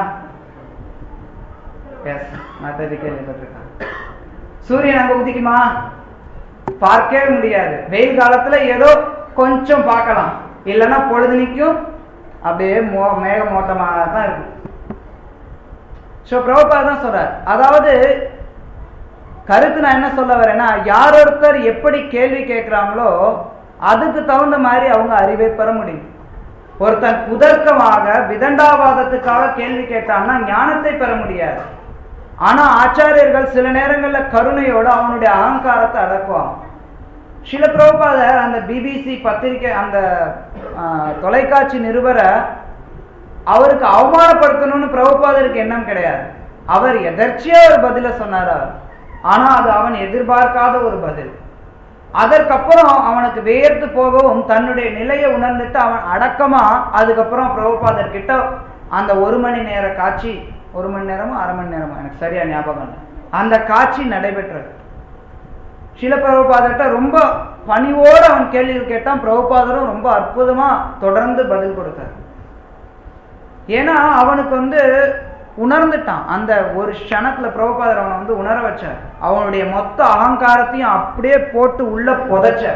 எஸ் மற்றது கேள்விப்பட்டிருக்கேன் சூரியன் அங்க உதிக்குமா பார்க்கவே முடியாது வெயில் காலத்துல ஏதோ கொஞ்சம் பார்க்கலாம் இல்லைன்னா பொழுதுனிக்கும் அப்படியே மோ மேகமூட்டமாக தான் இருக்கும் ஸோ பிரபுபா தான் சொல்றார் அதாவது கருத்து நான் என்ன சொல்ல வரேன்னா யார் ஒருத்தர் எப்படி கேள்வி கேட்கிறாங்களோ அதுக்கு தகுந்த மாதிரி அவங்க அறிவை பெற முடியும் ஒருத்தன் குதர்க்கமாக விதண்டாவாதத்துக்காக கேள்வி கேட்டான்னா ஞானத்தை பெற முடியாது ஆனா ஆச்சாரியர்கள் சில நேரங்கள்ல கருணையோட அவனுடைய அகங்காரத்தை அடக்குவாங்க சில பிரபுபாதர் அந்த பிபிசி பத்திரிகை அந்த ஆஹ், தொலைக்காட்சி நிருபரை அவருக்கு அவமானப்படுத்தணும்னு பிரபுபாதருக்கு எண்ணம் கிடையாது அவர் எதர்ச்சியா ஒரு பதில சொன்னார் அவர் ஆனா அது அவன் எதிர்பார்க்காத ஒரு பதில் அதற்கப்புறம் அவனுக்கு வேர்த்து போகவும் தன்னுடைய நிலையை உணர்ந்துட்டு அவன் அடக்கமா அதுக்கப்புறம் பிரபுபாதர் கிட்ட அந்த ஒரு மணி நேர காட்சி ஒரு மணி நேரமோ அரை மணி நேரமோ எனக்கு சரியா ஞாபகம் இல்லை அந்த காட்சி நடைபெற்றது சில பிரபுபாதர்கிட்ட ரொம்ப பணிவோடு அவன் கேள்விகள் கேட்டான் பிரபுபாதரும் ரொம்ப அற்புதமா தொடர்ந்து பதில் கொடுத்தார் ஏன்னா அவனுக்கு வந்து உணர்ந்துட்டான் அந்த ஒரு க்ஷணத்துல பிரபுபாதர் அவனை வந்து உணர வச்சார் அவனுடைய மொத்த அகங்காரத்தையும் அப்படியே போட்டு உள்ள புதைச்சார்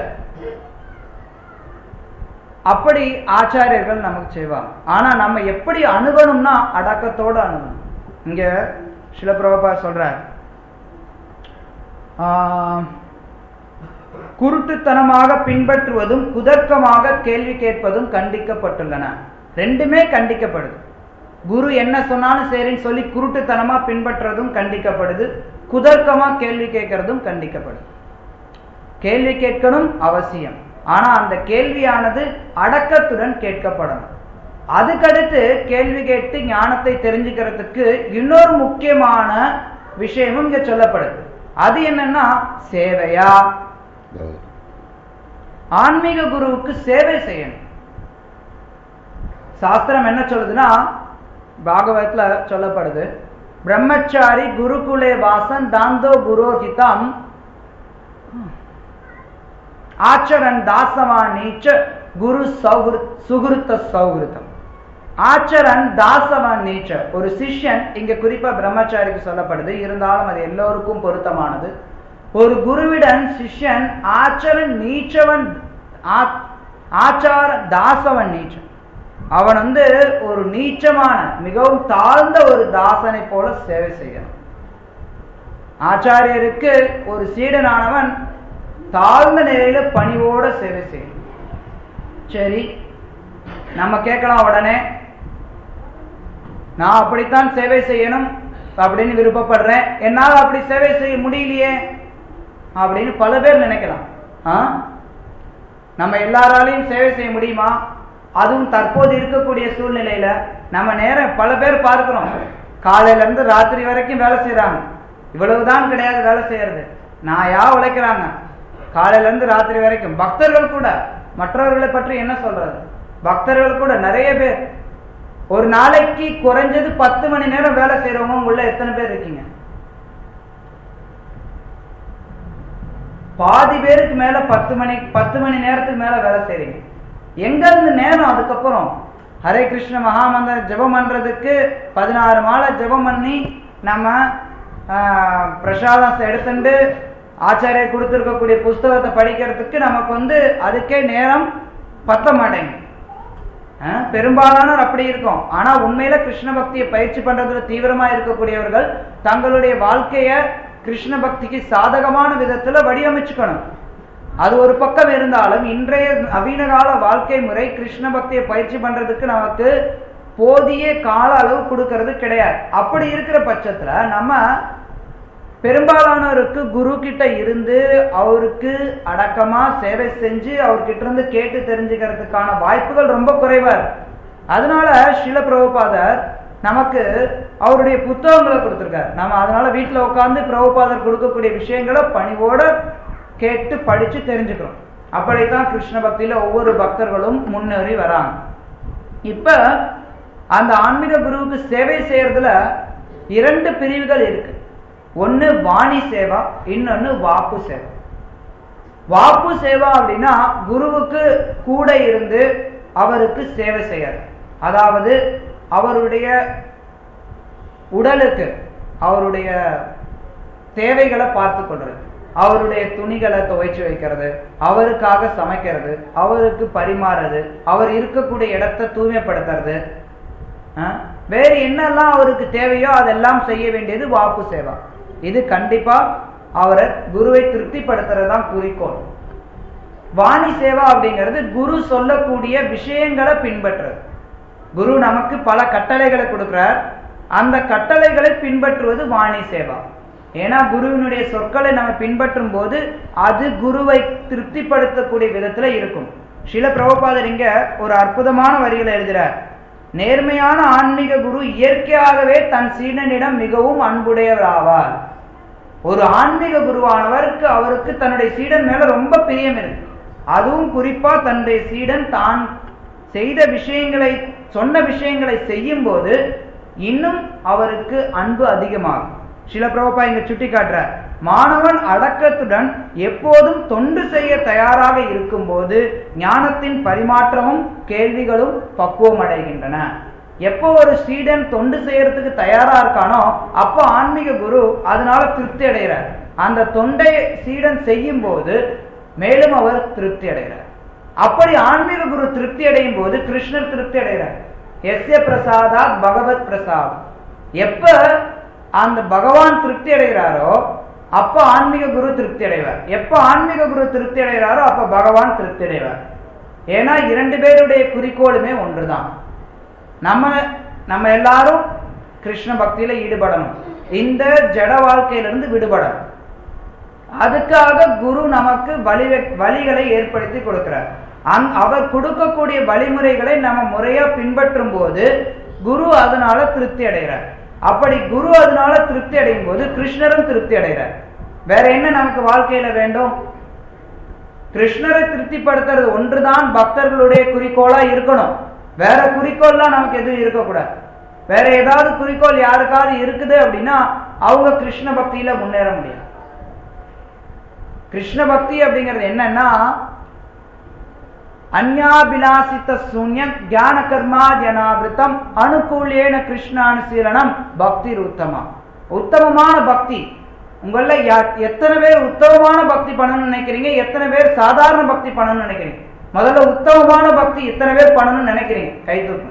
அப்படி ஆச்சாரியர்கள் நமக்கு செய்வாங்க ஆனா நம்ம எப்படி அணுகணும்னா அடக்கத்தோடு அணுகணும் இங்க சில பிரபா சொல்றார் ஆஹ், குருட்டுத்தனமாக பின்பற்றுவதும் குதர்க்கமாக கேள்வி கேட்பதும் கண்டிக்கப்பட்டுள்ளன ரெண்டுமே கண்டிக்கப்படுது குரு என்ன சொன்னாலும் சரின்னு சொல்லி குருட்டுத்தனமா பின்பற்றுறதும் கண்டிக்கப்படுது குதர்க்கமா கேள்வி கேட்கறதும் கண்டிக்கப்படுது கேள்வி கேட்கணும் அவசியம் ஆனா அந்த கேள்வியானது அடக்கத்துடன் கேட்கப்படணும் அதுக்கடுத்து கேள்வி கேட்டு ஞானத்தை தெரிஞ்சுக்கிறதுக்கு இன்னொரு முக்கியமான விஷயமும் இங்க சொல்லப்படுது அது என்னன்னா சேவையா ஆன்மீக குருவுக்கு சேவை செய்யணும் சாஸ்திரம் என்ன சொல்லுதுன்னா பாகவத்ல சொல்லப்படுது பிரம்மச்சாரி குருகுலே வாசன் தாந்தோ குரோஹிதம் ஆச்சரன் தாசவா நீச்ச குரு சௌகிரு சுகிருத்த சௌகிருத்தம் ஆச்சரன் தாசவன் நீச்ச ஒரு சிஷ்யன் இங்க குறிப்பா பிரம்மச்சாரிக்கு சொல்லப்படுது இருந்தாலும் அது எல்லோருக்கும் பொருத்தமானது ஒரு குருவிடன் சிஷ்யன் ஆச்சரன் நீச்சவன் ஆ- ஆச்சார தாசவன் நீச்சன் அவன் வந்து ஒரு நீச்சமான மிகவும் தாழ்ந்த ஒரு தாசனை போல சேவை செய்யணும் ஆச்சாரியருக்கு ஒரு சீடனானவன் தாழ்ந்த நிலையில பணிவோட சேவை செய்யணும் சரி நம்ம கேட்கலாம் உடனே நான் அப்படித்தான் சேவை செய்யணும் அப்படின்னு விருப்பப்படுறேன் என்னால் அப்படி சேவை செய்ய முடியலையே அப்படின்னு பல பேர் நினைக்கலாம் ஆ? நம்ம எல்லாராலையும் சேவை செய்ய முடியுமா அதுவும் தற்போது இருக்கக்கூடிய சூழ்நிலையில நம்ம நேரம் பல பேர் பார்க்கிறோம் காலையில இருந்து ராத்திரி வரைக்கும் வேலை செய்யறாங்க இவ்வளவுதான் கிடையாது வேலை செய்யறது நாயா உழைக்கிறாங்க காலையில இருந்து ராத்திரி வரைக்கும் பக்தர்கள் கூட மற்றவர்களை பற்றி என்ன சொல்றது பக்தர்கள் கூட நிறைய பேர் ஒரு நாளைக்கு குறைஞ்சது பத்து மணி நேரம் வேலை செய்யறவங்க உள்ள எத்தனை பேர் இருக்கீங்க பாதி பேருக்கு மேல பத்து மணி பத்து மணி நேரத்துக்கு மேல வேலை செய்றீங்க எங்க இருந்து நேரம் அதுக்கப்புறம் ஹரே கிருஷ்ண மகாமந்திர ஜெபம் பண்றதுக்கு பதினாறு மாலை ஜெபம் பண்ணி நம்ம ஆஹ், பிரசாதம் எடுத்துட்டு ஆச்சாரியர் கொடுத்துருக்கக்கூடிய புஸ்தகத்தை படிக்கிறதுக்கு நமக்கு வந்து அதுக்கே நேரம் பத்த மாட்டேங்குது அஹ், பெரும்பாலானோர் அப்படி இருக்கும் ஆனா உண்மையில கிருஷ்ண பக்தியை பயிற்சி பண்றதுல தீவிரமா இருக்கக்கூடியவர்கள் தங்களுடைய வாழ்க்கைய கிருஷ்ண பக்திக்கு சாதகமான விதத்துல வடிவமைச்சுக்கணும் அது ஒரு பக்கம் இருந்தாலும் இன்றைய நவீன கால வாழ்க்கை முறை கிருஷ்ண பக்தியை பயிற்சி பண்றதுக்கு நமக்கு போதிய கால அளவு கொடுக்கறது கிடையாது அப்படி இருக்கிற பட்சத்துல நம்ம பெரும்பாலானோருக்கு குரு கிட்ட இருந்து அவருக்கு அடக்கமா சேவை செஞ்சு அவர்கிட்ட இருந்து கேட்டு தெரிஞ்சுக்கிறதுக்கான வாய்ப்புகள் ரொம்ப குறைவா இருக்கு அதனால ஸ்ரீல பிரபுபாதர் நமக்கு அவருடைய புத்தகங்களை கொடுத்திருக்காரு நம்ம அதனால வீட்டுல உட்கார்ந்து பிரபுபாதர் கொடுக்கக்கூடிய விஷயங்களை பணிவோட கேட்டு படிச்சு தெரிஞ்சுக்கிறோம் அப்படித்தான் கிருஷ்ண பக்தியில ஒவ்வொரு பக்தர்களும் முன்னேறி வராங்க இப்ப அந்த ஆன்மீக குருவுக்கு சேவை செய்யறதுல இரண்டு பிரிவுகள் இருக்கு ஒன்னு வாணி சேவா இன்னொன்னு வாக்கு சேவா வாக்கு சேவா அப்படின்னா குருவுக்கு கூட இருந்து அவருக்கு சேவை செய்யறது அதாவது அவருடைய உடலுக்கு அவருடைய தேவைகளை பார்த்து கொள்றது அவருடைய துணிகளை துவைச்சு வைக்கிறது அவருக்காக சமைக்கிறது அவருக்கு பரிமாறுறது அவர் இருக்கக்கூடிய இடத்தை தூய்மைப்படுத்துறது அஹ், வேறு என்னெல்லாம் அவருக்கு தேவையோ அதெல்லாம் செய்ய வேண்டியது வாக்கு சேவா இது கண்டிப்பா அவரை குருவை திருப்திப்படுத்துறது தான் குறிக்கோள் வாணி சேவா அப்படிங்கிறது குரு சொல்லக்கூடிய விஷயங்களை பின்பற்றுறது குரு நமக்கு பல கட்டளைகளை கொடுக்கிறார் அந்த கட்டளைகளை பின்பற்றுவது வாணி சேவா ஏன்னா குருவினுடைய சொற்களை நம்ம பின்பற்றும் போது அது குருவை திருப்திப்படுத்தக்கூடிய விதத்துல இருக்கும் சில பிரபுபாதர் இங்க ஒரு அற்புதமான வரிகளை எழுதுறார் நேர்மையான ஆன்மீக குரு இயற்கையாகவே தன் சீடனிடம் மிகவும் அன்புடையவராவார் ஒரு ஆன்மீக குருவானவருக்கு அவருக்கு தன்னுடைய சீடன் மேல ரொம்ப பிரியம் இருக்கு அதுவும் குறிப்பா தன்னுடைய சீடன் தான் செய்த விஷயங்களை சொன்ன விஷயங்களை செய்யும் போது இன்னும் அவருக்கு அன்பு அதிகமாகும் சில பிரபா இங்க சுட்டி காட்டுறார் மாணவன் அடக்கத்துடன் எப்போதும் தொண்டு செய்ய தயாராக இருக்கும்போது ஞானத்தின் பரிமாற்றமும் கேள்விகளும் பக்குவம் அடைகின்றன எப்போ ஒரு ஸ்டூடெண்ட் தொண்டு செய்யறதுக்கு தயாரா இருக்கானோ அப்போ ஆன்மீக குரு அதனால திருப்தி அடைகிறார் அந்த தொண்டை சீடன் செய்யும் போது மேலும் அவர் திருப்தி அடைகிறார் அப்படி ஆன்மீக குரு திருப்தி அடையும் போது கிருஷ்ணர் திருப்தி அடைகிறார் எஸ்ய பிரசாதாத் பகவத் பிரசாத் எப்ப அந்த பகவான் திருப்தி அடைகிறாரோ அப்ப ஆன்மீக குரு திருப்தி அடைவார் எப்ப ஆன்மீக குரு திருப்தி அடைகிறாரோ அப்ப பகவான் திருப்தி அடைவார் ஏன்னா இரண்டு பேருடைய குறிக்கோளுமே ஒன்றுதான் நம்ம நம்ம எல்லாரும் கிருஷ்ண பக்தியில ஈடுபடணும் இந்த ஜட வாழ்க்கையிலிருந்து விடுபடணும் அதுக்காக குரு நமக்கு வழி வழிகளை ஏற்படுத்தி கொடுக்கிறார் அந் அவர் கொடுக்கக்கூடிய வழிமுறைகளை நம்ம முறையா பின்பற்றும் போது குரு அதனால திருப்தி அடைகிறார் அப்படி குரு அதனால திருப்தி அடையும் போது கிருஷ்ணரும் திருப்தி அடைகிறார் வேற என்ன நமக்கு வாழ்க்கையில வேண்டும் கிருஷ்ணரை திருப்திப்படுத்துறது ஒன்றுதான் பக்தர்களுடைய குறிக்கோளா இருக்கணும் வேற குறிக்கோள்லாம் நமக்கு எதுவும் இருக்கக்கூடாது வேற ஏதாவது குறிக்கோள் யாருக்காவது இருக்குது அப்படின்னா அவங்க கிருஷ்ண பக்தியில முன்னேற முடியாது கிருஷ்ண பக்தி அப்படிங்கிறது என்னன்னா அந்யாபிலாசித்த சூன்யம் ஞான கர்மா ஜனாபிருத்தம் அனுகூலியேன கிருஷ்ணானுசீலனம் பக்தி உத்தமா உத்தமமான பக்தி உங்கள எத்தனை பேர் உத்தமமான பக்தி பண்ணணும்னு நினைக்கிறீங்க எத்தனை பேர் சாதாரண பக்தி பண்ணணும்னு நினைக்கிறீங்க முதல்ல உத்தமமான பக்தி எத்தனை பேர் பண்ணணும்னு நினைக்கிறீங்க கை தூக்கும்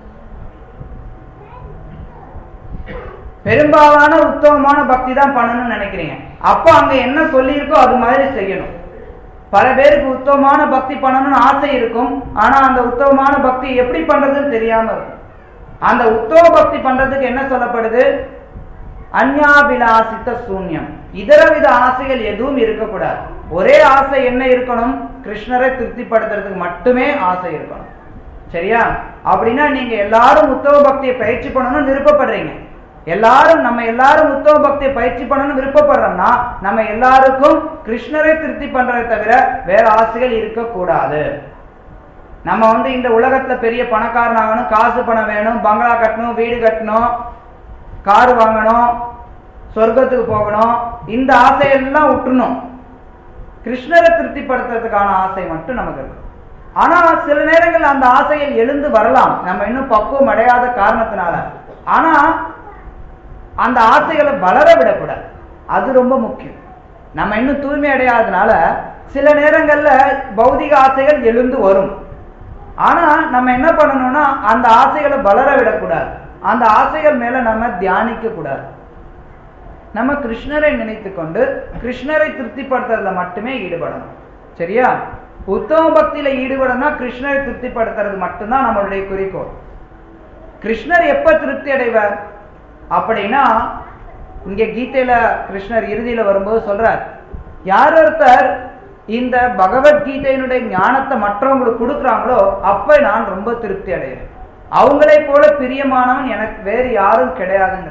பெரும்பாலான உத்தமமான பக்தி தான் பண்ணணும்னு நினைக்கிறீங்க அப்ப அங்க என்ன சொல்லியிருக்கோ அது மாதிரி செய்யணும் பல பேருக்கு உத்தமமான பக்தி பண்ணணும்னு ஆசை இருக்கும் ஆனா அந்த உத்தமமான பக்தி எப்படி பண்றதுன்னு தெரியாம இருக்கும் அந்த உத்தம பக்தி பண்றதுக்கு என்ன சொல்லப்படுது அந்யாபிலாசித்த சூன்யம் இதர வித ஆசைகள் எதுவும் இருக்கக்கூடாது ஒரே ஆசை என்ன இருக்கணும் கிருஷ்ணரை திருப்திப்படுத்துறதுக்கு மட்டுமே ஆசை இருக்கணும் சரியா அப்படின்னா நீங்க எல்லாரும் உத்தம பக்தியை பயிற்சி பண்ணணும்னு விருப்பப்படுறீங்க எல்லாரும் நம்ம எல்லாரும் உத்தம பக்தியை பயிற்சி பண்ணணும்னு விருப்பப்படுறோம்னா நம்ம எல்லாருக்கும் கிருஷ்ணரை திருப்தி பண்றதை தவிர வேற ஆசைகள் இருக்கக்கூடாது நம்ம வந்து இந்த உலகத்துல பெரிய பணக்காரன் ஆகணும் காசு பணம் வேணும் பங்களா கட்டணும் வீடு கட்டணும் கார் வாங்கணும் சொர்க்கத்துக்கு போகணும் இந்த ஆசையெல்லாம் விட்டுணும் கிருஷ்ணரை திருப்திப்படுத்துறதுக்கான ஆசை மட்டும் நமக்கு இருக்கு ஆனா சில நேரங்கள் அந்த ஆசைகள் எழுந்து வரலாம் நம்ம இன்னும் பக்குவம் அடையாத காரணத்தினால ஆனா அந்த ஆசைகளை வளர விடக்கூடாது அது ரொம்ப முக்கியம் நம்ம இன்னும் தூய்மை அடையாததுனால சில நேரங்கள்ல பௌதிக ஆசைகள் எழுந்து வரும் ஆனா நம்ம என்ன பண்ணணும்னா அந்த ஆசைகளை வளர விடக்கூடாது அந்த ஆசைகள் மேல நம்ம தியானிக்க கூடாது நம்ம கிருஷ்ணரை நினைத்து கொண்டு கிருஷ்ணரை திருப்திப்படுத்துறதுல மட்டுமே ஈடுபடணும் சரியா உத்தம பக்தியில ஈடுபடணும்னா கிருஷ்ணரை திருப்திப்படுத்துறது மட்டும்தான் நம்மளுடைய குறிக்கோள் கிருஷ்ணர் எப்ப திருப்தி அடைவார் அப்படின்னா இங்க கீதையில கிருஷ்ணர் இறுதியில வரும்போது சொல்றார் யார் ஒருத்தர் இந்த பகவத்கீதையினுடைய ஞானத்தை மற்றவங்களுக்கு கொடுக்குறாங்களோ அப்ப நான் ரொம்ப திருப்தி அடைகிறேன் அவங்களை போல பிரியமானவன் எனக்கு வேறு யாரும் கிடையாதுங்கிற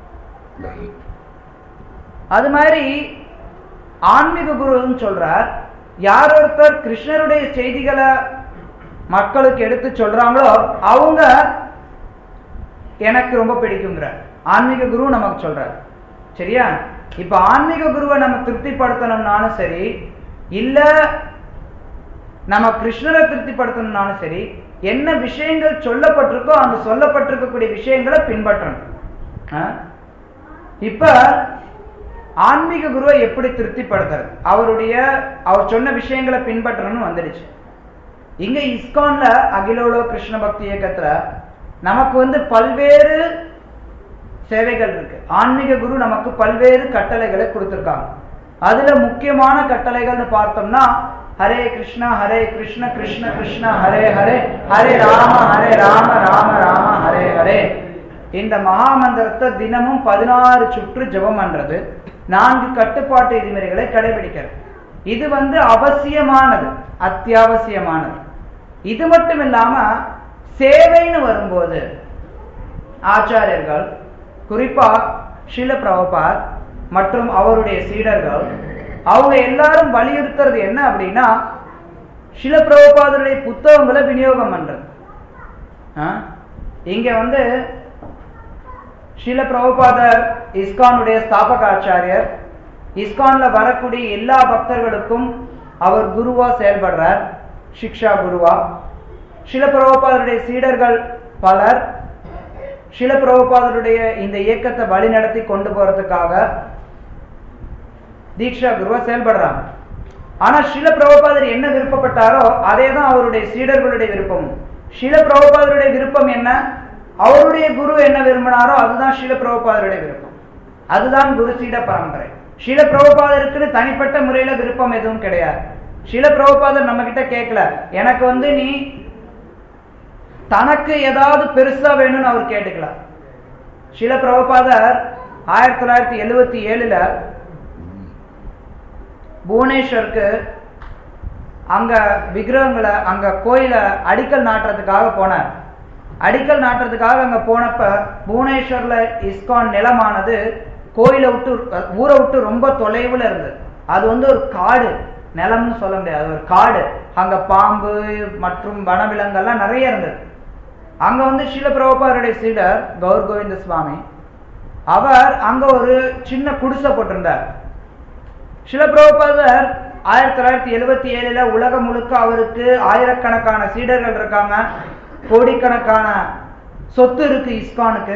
அது மாதிரி ஆன்மீக குருன்னு சொல்றார் யார் ஒருத்தர் கிருஷ்ணருடைய செய்திகளை மக்களுக்கு எடுத்து சொல்றாங்களோ அவங்க எனக்கு ரொம்ப பிடிக்குங்கிறார் ஆன்மீக குரு நமக்கு சொல்றார் சரியா இப்ப ஆன்மீக குருவை நம்ம திருப்திப்படுத்தணும்னாலும் சரி இல்ல நம்ம கிருஷ்ணரை திருப்திப்படுத்தணும்னாலும் சரி என்ன விஷயங்கள் சொல்லப்பட்டிருக்கோ அந்த சொல்லப்பட்டிருக்கக்கூடிய விஷயங்களை பின்பற்றணும் ஆ? இப்ப ஆன்மீக குருவை எப்படி திருப்திப்படுத்துறது அவருடைய அவர் சொன்ன விஷயங்களை பின்பற்றணும்னு வந்துடுச்சு இங்க இஸ்கான்ல அகிலோலோ கிருஷ்ண பக்தி இயக்கத்துல நமக்கு வந்து பல்வேறு சேவைகள் இருக்கு ஆன்மீக குரு நமக்கு பல்வேறு கட்டளைகளை கொடுத்திருக்காங்க அதுல முக்கியமான கட்டளைகள்னு பார்த்தோம்னா ஹரே கிருஷ்ணா ஹரே கிருஷ்ண கிருஷ்ண கிருஷ்ண ஹரே ஹரே ஹரே ராம ஹரே ராம ராம ராம ஹரே ஹரே இந்த மகாமந்திரத்தை தினமும் பதினாறு சுற்று ஜெபம் பண்றது நான்கு கட்டுப்பாட்டு விதிமுறைகளை கடைபிடிக்கிறது இது வந்து அவசியமானது அத்தியாவசியமானது இது மட்டும் இல்லாம சேவைன்னு வரும்போது ஆச்சாரியர்கள் குறிப்பா ஷில பிரபுபாத் மற்றும் அவருடைய சீடர்கள் அவங்க எல்லாரும் வலியுறுத்துறது என்ன அப்படின்னா ஷில பிரபுபாதருடைய புத்தகங்களை விநியோகம் பண்றது ஆ? இங்க வந்து ஷில பிரபுபாதர் இஸ்கானுடைய ஸ்தாபக ஆச்சாரியர் இஸ்கான்ல வரக்கூடிய எல்லா பக்தர்களுக்கும் அவர் குருவா செயல்படுறார் சிக்ஷா குருவா ஷில பிரபுபாதருடைய சீடர்கள் பலர் ஷில பிரபுபாதருடைய இந்த இயக்கத்தை வழிநடத்தி கொண்டு போறதுக்காக தீக்ஷா குருவா செயல்படுறாங்க ஆனா ஷில பிரபுபாதர் என்ன விருப்பப்பட்டாரோ அதே தான் அவருடைய சீடர்களுடைய விருப்பமும் ஷில பிரபுபாதருடைய விருப்பம் என்ன அவருடைய குரு என்ன விரும்பினாரோ அதுதான் ஷில பிரபுபாதருடைய விருப்பம் அதுதான் குரு சீட பரம்பரை ஷில பிரபுபாதருக்குன்னு தனிப்பட்ட முறையில விருப்பம் எதுவும் கிடையாது ஷில பிரபுபாதர் நம்ம கிட்ட கேட்கல எனக்கு வந்து நீ தனக்கு ஏதாவது பெருசா வேணும்னு அவர் கேட்டுக்கலாம் ஷில பிரபுபாதர் ஆயிரத்தி தொள்ளாயிரத்தி எழுவத்தி ஏழுல புவனேஸ்வருக்கு அங்க விக்கிரகங்களை அங்க கோயில அடிக்கல் நாட்டுறதுக்காக போனார் அடிக்கல் நாட்டுறதுக்காக அங்க போனப்ப புவனேஸ்வர்ல இஸ்கான் நிலமானது கோயிலை விட்டு ஊரை விட்டு ரொம்ப தொலைவுல இருந்தது அது வந்து ஒரு காடு நிலம்னு சொல்ல முடியாது அது ஒரு காடு அங்க பாம்பு மற்றும் வனவிலங்கெல்லாம் நிறைய இருந்தது அங்க வந்து ஷீல பிரபுபாருடைய சீடர் கௌர் கோவிந்த சுவாமி அவர் அங்க ஒரு சின்ன குடிசை போட்டிருந்தார் ஷில பிரபுபாதர் ஆயிரத்தி தொள்ளாயிரத்தி எழுபத்தி ஏழுல உலகம் முழுக்க அவருக்கு ஆயிரக்கணக்கான சீடர்கள் இருக்காங்க கோடிக்கணக்கான சொத்து இருக்கு இஸ்கானுக்கு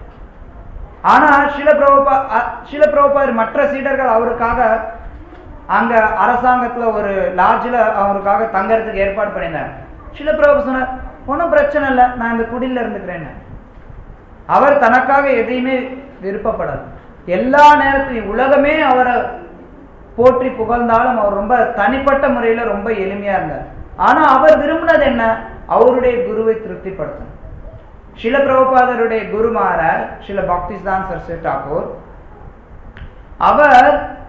ஆனா ஷில பிரபுபா அ- ஷில பிரபுபாதர் மற்ற சீடர்கள் அவருக்காக அங்க அரசாங்கத்துல ஒரு லாட்ஜில் அவருக்காக தங்கறதுக்கு ஏற்பாடு பண்ணியிருந்தார் ஷில பிரபு சொன்னார் ஒன்றும் பிரச்சனை இல்லை நான் இந்த குடியில இருந்துக்கிறேன்னு அவர் தனக்காக எதையுமே விருப்பப்படாது எல்லா நேரத்திலையும் உலகமே அவரை போற்றி புகழ்ந்தாலும் அவர் ரொம்ப தனிப்பட்ட முறையில ரொம்ப எளிமையா இருந்தார் ஆனா அவர் விரும்பினது என்ன அவருடைய குருவை திருப்திப்படுத்தணும் ஷில பிரபுபாதருடைய குருமார ஷில பக்திஸ்தான் சரஸ்வதி டாகூர் அவர்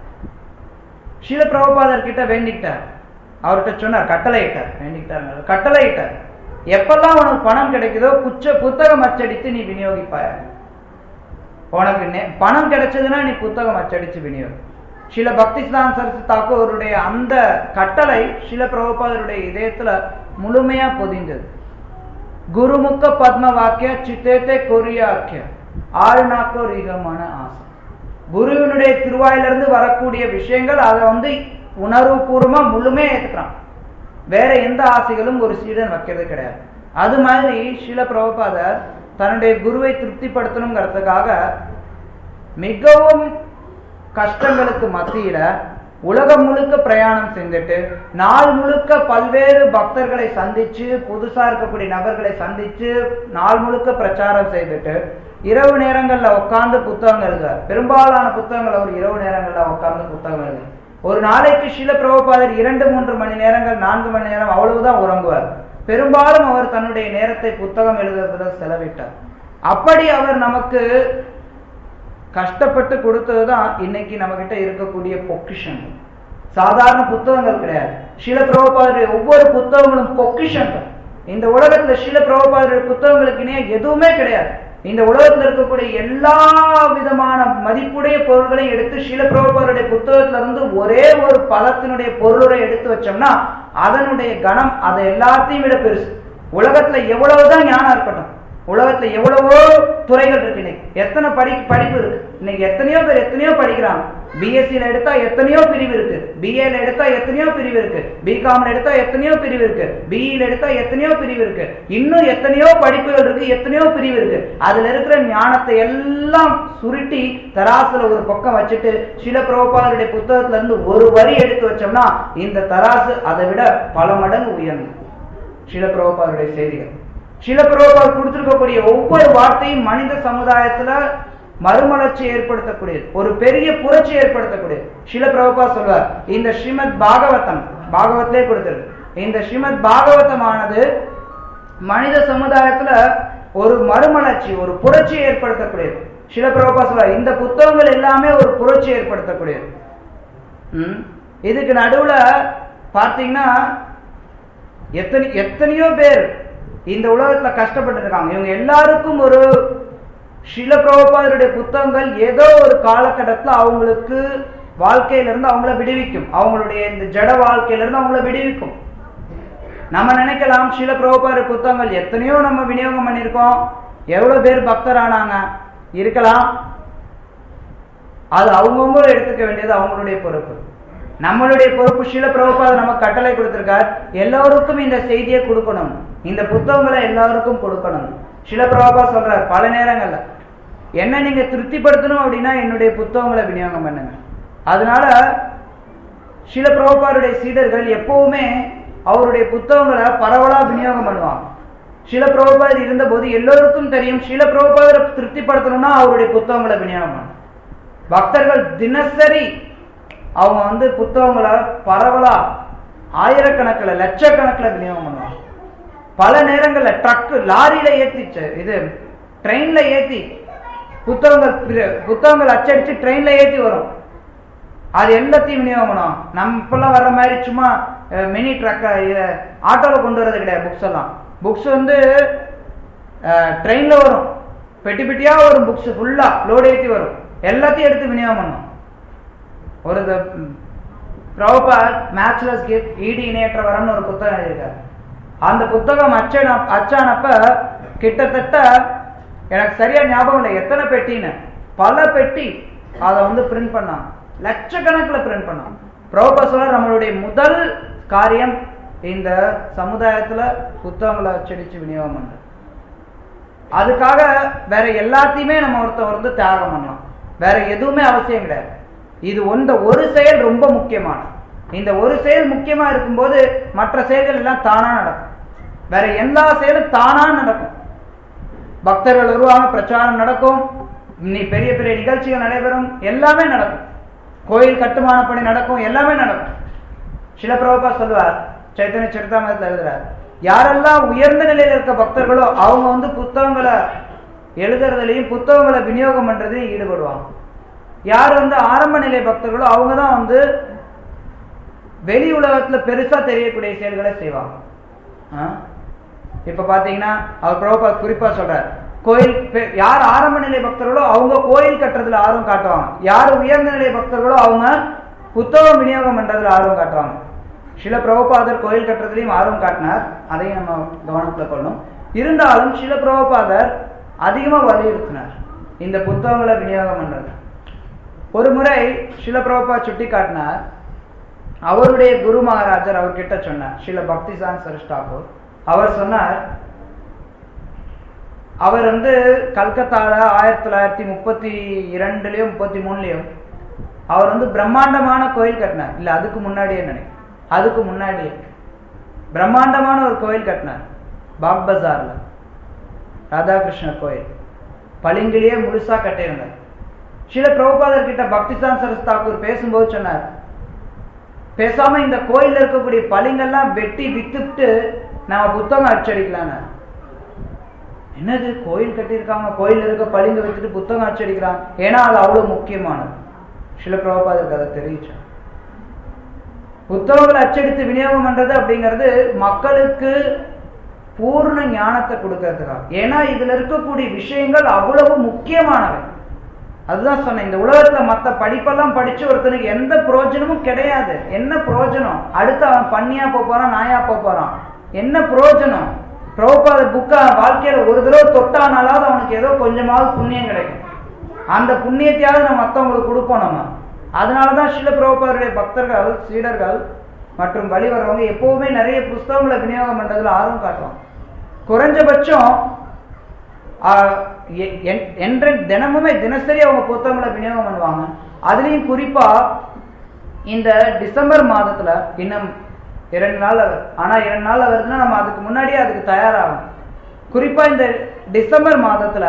ஷில பிரபுபாதர் கிட்ட வேண்டிக்கிட்டார் அவர்கிட்ட சொன்னார் கட்டளையிட்டார் வேண்டிக்கிட்டார் கட்டளையிட்டார் எப்பெல்லாம் உனக்கு பணம் கிடைக்குதோ குச்ச புத்தகம் அச்சடித்து நீ விநியோகிப்பாய உனக்கு நெ- பணம் கிடைச்சதுன்னா நீ புத்தகம் அச்சடிச்சு விநியோகம் சில பக்திஸ்தான் சரஸ்வதி தாக்கூருடைய அந்த கட்டளை சில பிரபுபாதருடைய இதயத்துல முழுமையா பொதிந்தது குருமுக பத்ம வாக்கிய சித்தேத்தே கொரியாக்கிய ஆழ்நாக்கோ ரீகமான ஆசை குருவினுடைய திருவாயிலிருந்து வரக்கூடிய விஷயங்கள் அதை வந்து உணர்வுபூர்வமா முழுமையா ஏத்துக்கிறான் வேற எந்த ஆசைகளும் ஒரு சீடன் வைக்கிறது கிடையாது அது மாதிரி சில பிரபுபாதர் தன்னுடைய குருவை திருப்திப்படுத்தணுங்கிறதுக்காக மிகவும் கஷ்டங்களுக்கு மத்தியில உலகம் முழுக்க பிரயாணம் செஞ்சுட்டு நாள் முழுக்க பல்வேறு பக்தர்களை சந்திச்சு புதுசா இருக்கக்கூடிய நபர்களை சந்திச்சு நாள் முழுக்க பிரச்சாரம் செய்துட்டு இரவு நேரங்கள்ல உட்கார்ந்து புத்தகம் எழுதுவார் பெரும்பாலான புத்தகங்கள் அவர் இரவு நேரங்கள்ல உட்கார்ந்து புத்தகம் எழுது ஒரு நாளைக்கு சில பிரபுபாதர் இரண்டு மூன்று மணி நேரங்கள் நான்கு மணி நேரம் அவ்வளவுதான் உறங்குவார் பெரும்பாலும் அவர் தன்னுடைய நேரத்தை புத்தகம் எழுதுறதுல செலவிட்டார் அப்படி அவர் நமக்கு கஷ்டப்பட்டு கொடுத்ததுதான் இன்னைக்கு நம்ம கிட்ட இருக்கக்கூடிய பொக்கிஷங்கள் சாதாரண புத்தகங்கள் கிடையாது சில பிரபுபாதருடைய ஒவ்வொரு புத்தகங்களும் பொக்கிஷங்கள் இந்த உலகத்துல சில பிரபுபாதருடைய புத்தகங்களுக்கு இணைய எதுவுமே கிடையாது இந்த உலகத்துல இருக்கக்கூடிய எல்லா விதமான மதிப்புடைய பொருள்களையும் எடுத்து சில பிரபுபாதருடைய புத்தகத்துல இருந்து ஒரே ஒரு பதத்தினுடைய பொருளை எடுத்து வச்சோம்னா அதனுடைய கணம் அதை எல்லாத்தையும் விட பெருசு உலகத்துல எவ்வளவுதான் ஞானம் இருக்கட்டும் உலகத்துல எவ்வளவோ துறைகள் இருக்கு இன்னைக்கு எத்தனை படி படிப்பு இருக்கு இன்னைக்கு எத்தனையோ பேர் எத்தனையோ படிக்கிறாங்க பிஎஸ்சியில் எடுத்தா எத்தனையோ பிரிவு இருக்கு பிஏல எடுத்தா எத்தனையோ பிரிவு இருக்கு பிகாம்ல எடுத்தா எத்தனையோ பிரிவு இருக்கு பிஇல எடுத்தா எத்தனையோ பிரிவு இருக்கு இன்னும் எத்தனையோ படிப்புகள் இருக்கு எத்தனையோ பிரிவு இருக்கு அதுல இருக்கிற ஞானத்தை எல்லாம் சுருட்டி தராசுல ஒரு பக்கம் வச்சுட்டு சில பிரபுபாதருடைய புத்தகத்துல இருந்து ஒரு வரி எடுத்து வச்சோம்னா இந்த தராசு அதை விட பல மடங்கு உயர்ந்து சில பிரபுபாதருடைய செய்திகள் சில பிரபுபாதர் கொடுத்திருக்கக்கூடிய ஒவ்வொரு வார்த்தையும் மனித சமுதாயத்துல மறுமலர்ச்சி ஏற்படுத்தக்கூடியது ஒரு பெரிய புரட்சி ஏற்படுத்தக்கூடியது சில பிரபுபா சொல்வார் இந்த ஸ்ரீமத் பாகவதம் பாகவத்திலே கொடுத்திருக்கு இந்த ஸ்ரீமத் பாகவதமானது மனித சமுதாயத்துல ஒரு மறுமலர்ச்சி ஒரு புரட்சி ஏற்படுத்தக்கூடியது சில பிரபுபா சொல்வார் இந்த புத்தகங்கள் எல்லாமே ஒரு புரட்சி ஏற்படுத்தக்கூடியது ம் இதுக்கு நடுவுல பார்த்தீங்கன்னா எத்தனை எத்தனையோ பேர் இந்த உலகத்துல கஷ்டப்பட்டு இருக்காங்க இவங்க எல்லாருக்கும் ஒரு சில பிரபுபாதருடைய புத்தகங்கள் ஏதோ ஒரு காலகட்டத்துல அவங்களுக்கு வாழ்க்கையில இருந்து அவங்கள விடுவிக்கும் அவங்களுடைய இந்த ஜட வாழ்க்கையில இருந்து அவங்கள விடுவிக்கும் நம்ம நினைக்கலாம் சில பிரபுபாதர் புத்தகங்கள் எத்தனையோ நம்ம விநியோகம் பண்ணியிருக்கோம் எவ்வளவு பேர் பக்தர் ஆனாங்க இருக்கலாம் அது அவங்கவுங்க எடுத்துக்க வேண்டியது அவங்களுடைய பொறுப்பு நம்மளுடைய பொறுப்பு சில பிரபுபாதர் நமக்கு கட்டளை கொடுத்திருக்கார் எல்லோருக்கும் இந்த செய்தியை கொடுக்கணும் இந்த புத்தகங்களை எல்லாருக்கும் கொடுக்கணும் சில பிரபா சொல்றார் பல நேரங்கள்ல என்ன நீங்க திருப்திப்படுத்தணும் அப்படின்னா என்னுடைய புத்தகங்களை விநியோகம் பண்ணுங்க அதனால சில பிரபுபாருடைய சீடர்கள் எப்பவுமே அவருடைய புத்தகங்களை பரவலா விநியோகம் பண்ணுவாங்க சில பிரபுபாதர் இருந்தபோது எல்லோருக்கும் தெரியும் சில பிரபுபாதரை திருப்திப்படுத்தணும்னா அவருடைய புத்தகங்களை விநியோகம் பண்ணணும் பக்தர்கள் தினசரி அவங்க வந்து புத்தகங்களை பரவலா ஆயிரக்கணக்கில் லட்சக்கணக்கில் விநியோகம் பண்ணுவாங்க பல நேரங்கள்ல ட்ரக் லாரியில ஏத்தி இது ட்ரெயின்ல ஏத்தி புத்தகங்கள் புத்தகங்கள் அச்சடிச்சு ட்ரெயின்ல ஏத்தி வரும் அது எல்லாத்தையும் விநியோகம் பண்ணுவோம் நம்ம இப்பெல்லாம் வர்ற மாதிரி சும்மா மினி ட்ரக்க ஆட்டோல கொண்டு வரது கிடையாது புக்ஸ் எல்லாம் புக்ஸ் வந்து ட்ரெயின்ல வரும் பெட்டி பெட்டியா வரும் புக்ஸ் ஃபுல்லா லோடு ஏற்றி வரும் எல்லாத்தையும் எடுத்து விநியோகம் பண்ணும் ஒரு பிரபுபாத் மேட்ச்லஸ் கிஃப்ட் ஈடி இணையற்ற வரம்னு ஒரு புத்தகம் எழுதியிருக்காரு அந்த புத்தகம் அச்சன அச்சானப்ப கிட்டத்தட்ட எனக்கு சரியா ஞாபகம் இல்லை எத்தனை பெட்டின்னு பல பெட்டி அதை வந்து பிரிண்ட் பண்ணாங்க லட்சக்கணக்கில் பிரிண்ட் பண்ணாங்க பிரபுபா சொல்ற நம்மளுடைய முதல் காரியம் இந்த சமுதாயத்துல புத்தகங்களை அச்சடிச்சு விநியோகம் பண்றது அதுக்காக வேற எல்லாத்தையுமே நம்ம ஒருத்தர் வந்து தியாகம் பண்ணலாம் வேற எதுவுமே அவசியம் கிடையாது இது ஒன்ற ஒரு செயல் ரொம்ப முக்கியமானது இந்த ஒரு செயல் முக்கியமா இருக்கும்போது மற்ற செயல்கள் எல்லாம் தானா நடக்கும் வேற எல்லா செயலும் தானா நடக்கும் பக்தர்கள் வருவாங்க பிரச்சாரம் நடக்கும் நீ பெரிய பெரிய நிகழ்ச்சிகள் நடைபெறும் எல்லாமே நடக்கும் கோயில் கட்டுமான பணி நடக்கும் எல்லாமே நடக்கும் சில பிரபா சொல்லுவார் சைத்தன்ய சரிதாமத்தில் எழுதுறார் யாரெல்லாம் உயர்ந்த நிலையில் இருக்க பக்தர்களோ அவங்க வந்து புத்தகங்களை எழுதுறதுலையும் புத்தகங்களை விநியோகம் பண்றதையும் ஈடுபடுவாங்க யார் வந்து ஆரம்ப நிலை பக்தர்களோ அவங்க தான் வந்து வெளி உலகத்துல பெருசா தெரியக்கூடிய செயல்களை செய்வாங்க இப்ப பாத்தீங்கன்னா அவர் பிரபா குறிப்பா சொல்றார் கோயில் யார் ஆரம்ப நிலை பக்தர்களோ அவங்க கோயில் கட்டுறதுல ஆர்வம் காட்டுவாங்க யார் உயர்ந்த நிலை பக்தர்களோ அவங்க புத்தகம் விநியோகம் பண்றதுல ஆர்வம் காட்டுவாங்க சில பிரபுபாதர் கோயில் கட்டுறதுலையும் ஆர்வம் காட்டினார் அதையும் நம்ம கவனத்துல கொள்ளணும் இருந்தாலும் சில பிரபுபாதர் அதிகமா வலியுறுத்தினார் இந்த புத்தகங்களை விநியோகம் பண்றது ஒரு முறை சில பிரபா சுட்டி காட்டினார் அவருடைய குரு மகாராஜர் அவர்கிட்ட சொன்னார் சில பக்திசான் சரஸ் டாகூர் அவர் சொன்னார் அவர் வந்து கல்கத்தால ஆயிரத்தி தொள்ளாயிரத்தி முப்பத்தி இரண்டுலயும் முப்பத்தி மூணுலயும் அவர் வந்து பிரம்மாண்டமான கோயில் கட்டினார் இல்ல அதுக்கு முன்னாடியே நினைக்கிறேன் அதுக்கு முன்னாடியே பிரம்மாண்டமான ஒரு கோயில் கட்டினார் பாக் பஜார்ல ராதாகிருஷ்ணர் கோயில் பளிங்கிலேயே முழுசா கட்டியிருந்தார் சில பிரபுபாதர் கிட்ட பக்திசான் சரஸ் தாக்கூர் பேசும்போது சொன்னார் பேசாம இந்த கோயில்ல இருக்கக்கூடிய பளிங்கெல்லாம் வெட்டி வித்துட்டு நாம புத்தகம் அச்சடிக்கலான்னு என்னது கோயில் கட்டியிருக்காங்க கோயில் இருக்க பளிங்க வச்சுட்டு புத்தகம் அச்சடிக்கிறாங்க ஏன்னா அது அவ்வளவு முக்கியமானது சில பிரபுபாதருக்கு அதை தெரிவிச்சார் புத்தகங்களை அச்சடித்து விநியோகம் பண்றது அப்படிங்கிறது மக்களுக்கு பூர்ண ஞானத்தை கொடுக்கறதுக்காக ஏன்னா இதுல இருக்கக்கூடிய விஷயங்கள் அவ்வளவு முக்கியமானவை அதுதான் சொன்னேன் இந்த உலகத்துல மத்த படிப்பெல்லாம் படிச்சு ஒருத்தனுக்கு எந்த பிரயோஜனமும் கிடையாது என்ன பிரயோஜனம் அடுத்து அவன் பண்ணியா போப் போறான் நாயா போப் போறான் என்ன பிரயோஜனம் பிரபுபாத புக்கா வாழ்க்கையில ஒரு தடவை தொட்டானாலாவது அவனுக்கு ஏதோ கொஞ்சமாவது புண்ணியம் கிடைக்கும் அந்த புண்ணியத்தையாவது நம்ம மற்றவங்களுக்கு கொடுப்போம் நம்ம அதனாலதான் சில பிரபுபாதருடைய பக்தர்கள் சீடர்கள் மற்றும் வழி வர்றவங்க எப்பவுமே நிறைய புஸ்தகங்களை விநியோகம் பண்றதுல ஆர்வம் காட்டுவாங்க குறைஞ்சபட்சம் ஆஹ், எ- என்- என்ற தினமுமே தினசரி அவங்க புத்தகங்களை விநியோகம் பண்ணுவாங்க அதுலயும் குறிப்பா இந்த டிசம்பர் மாதத்துல இன்னும் இரண்டு நாள் வருது ஆனா இரண்டு நாள் வருதுன்னா நம்ம அதுக்கு முன்னாடியே அதுக்கு தயாராகும் குறிப்பா இந்த டிசம்பர் மாதத்துல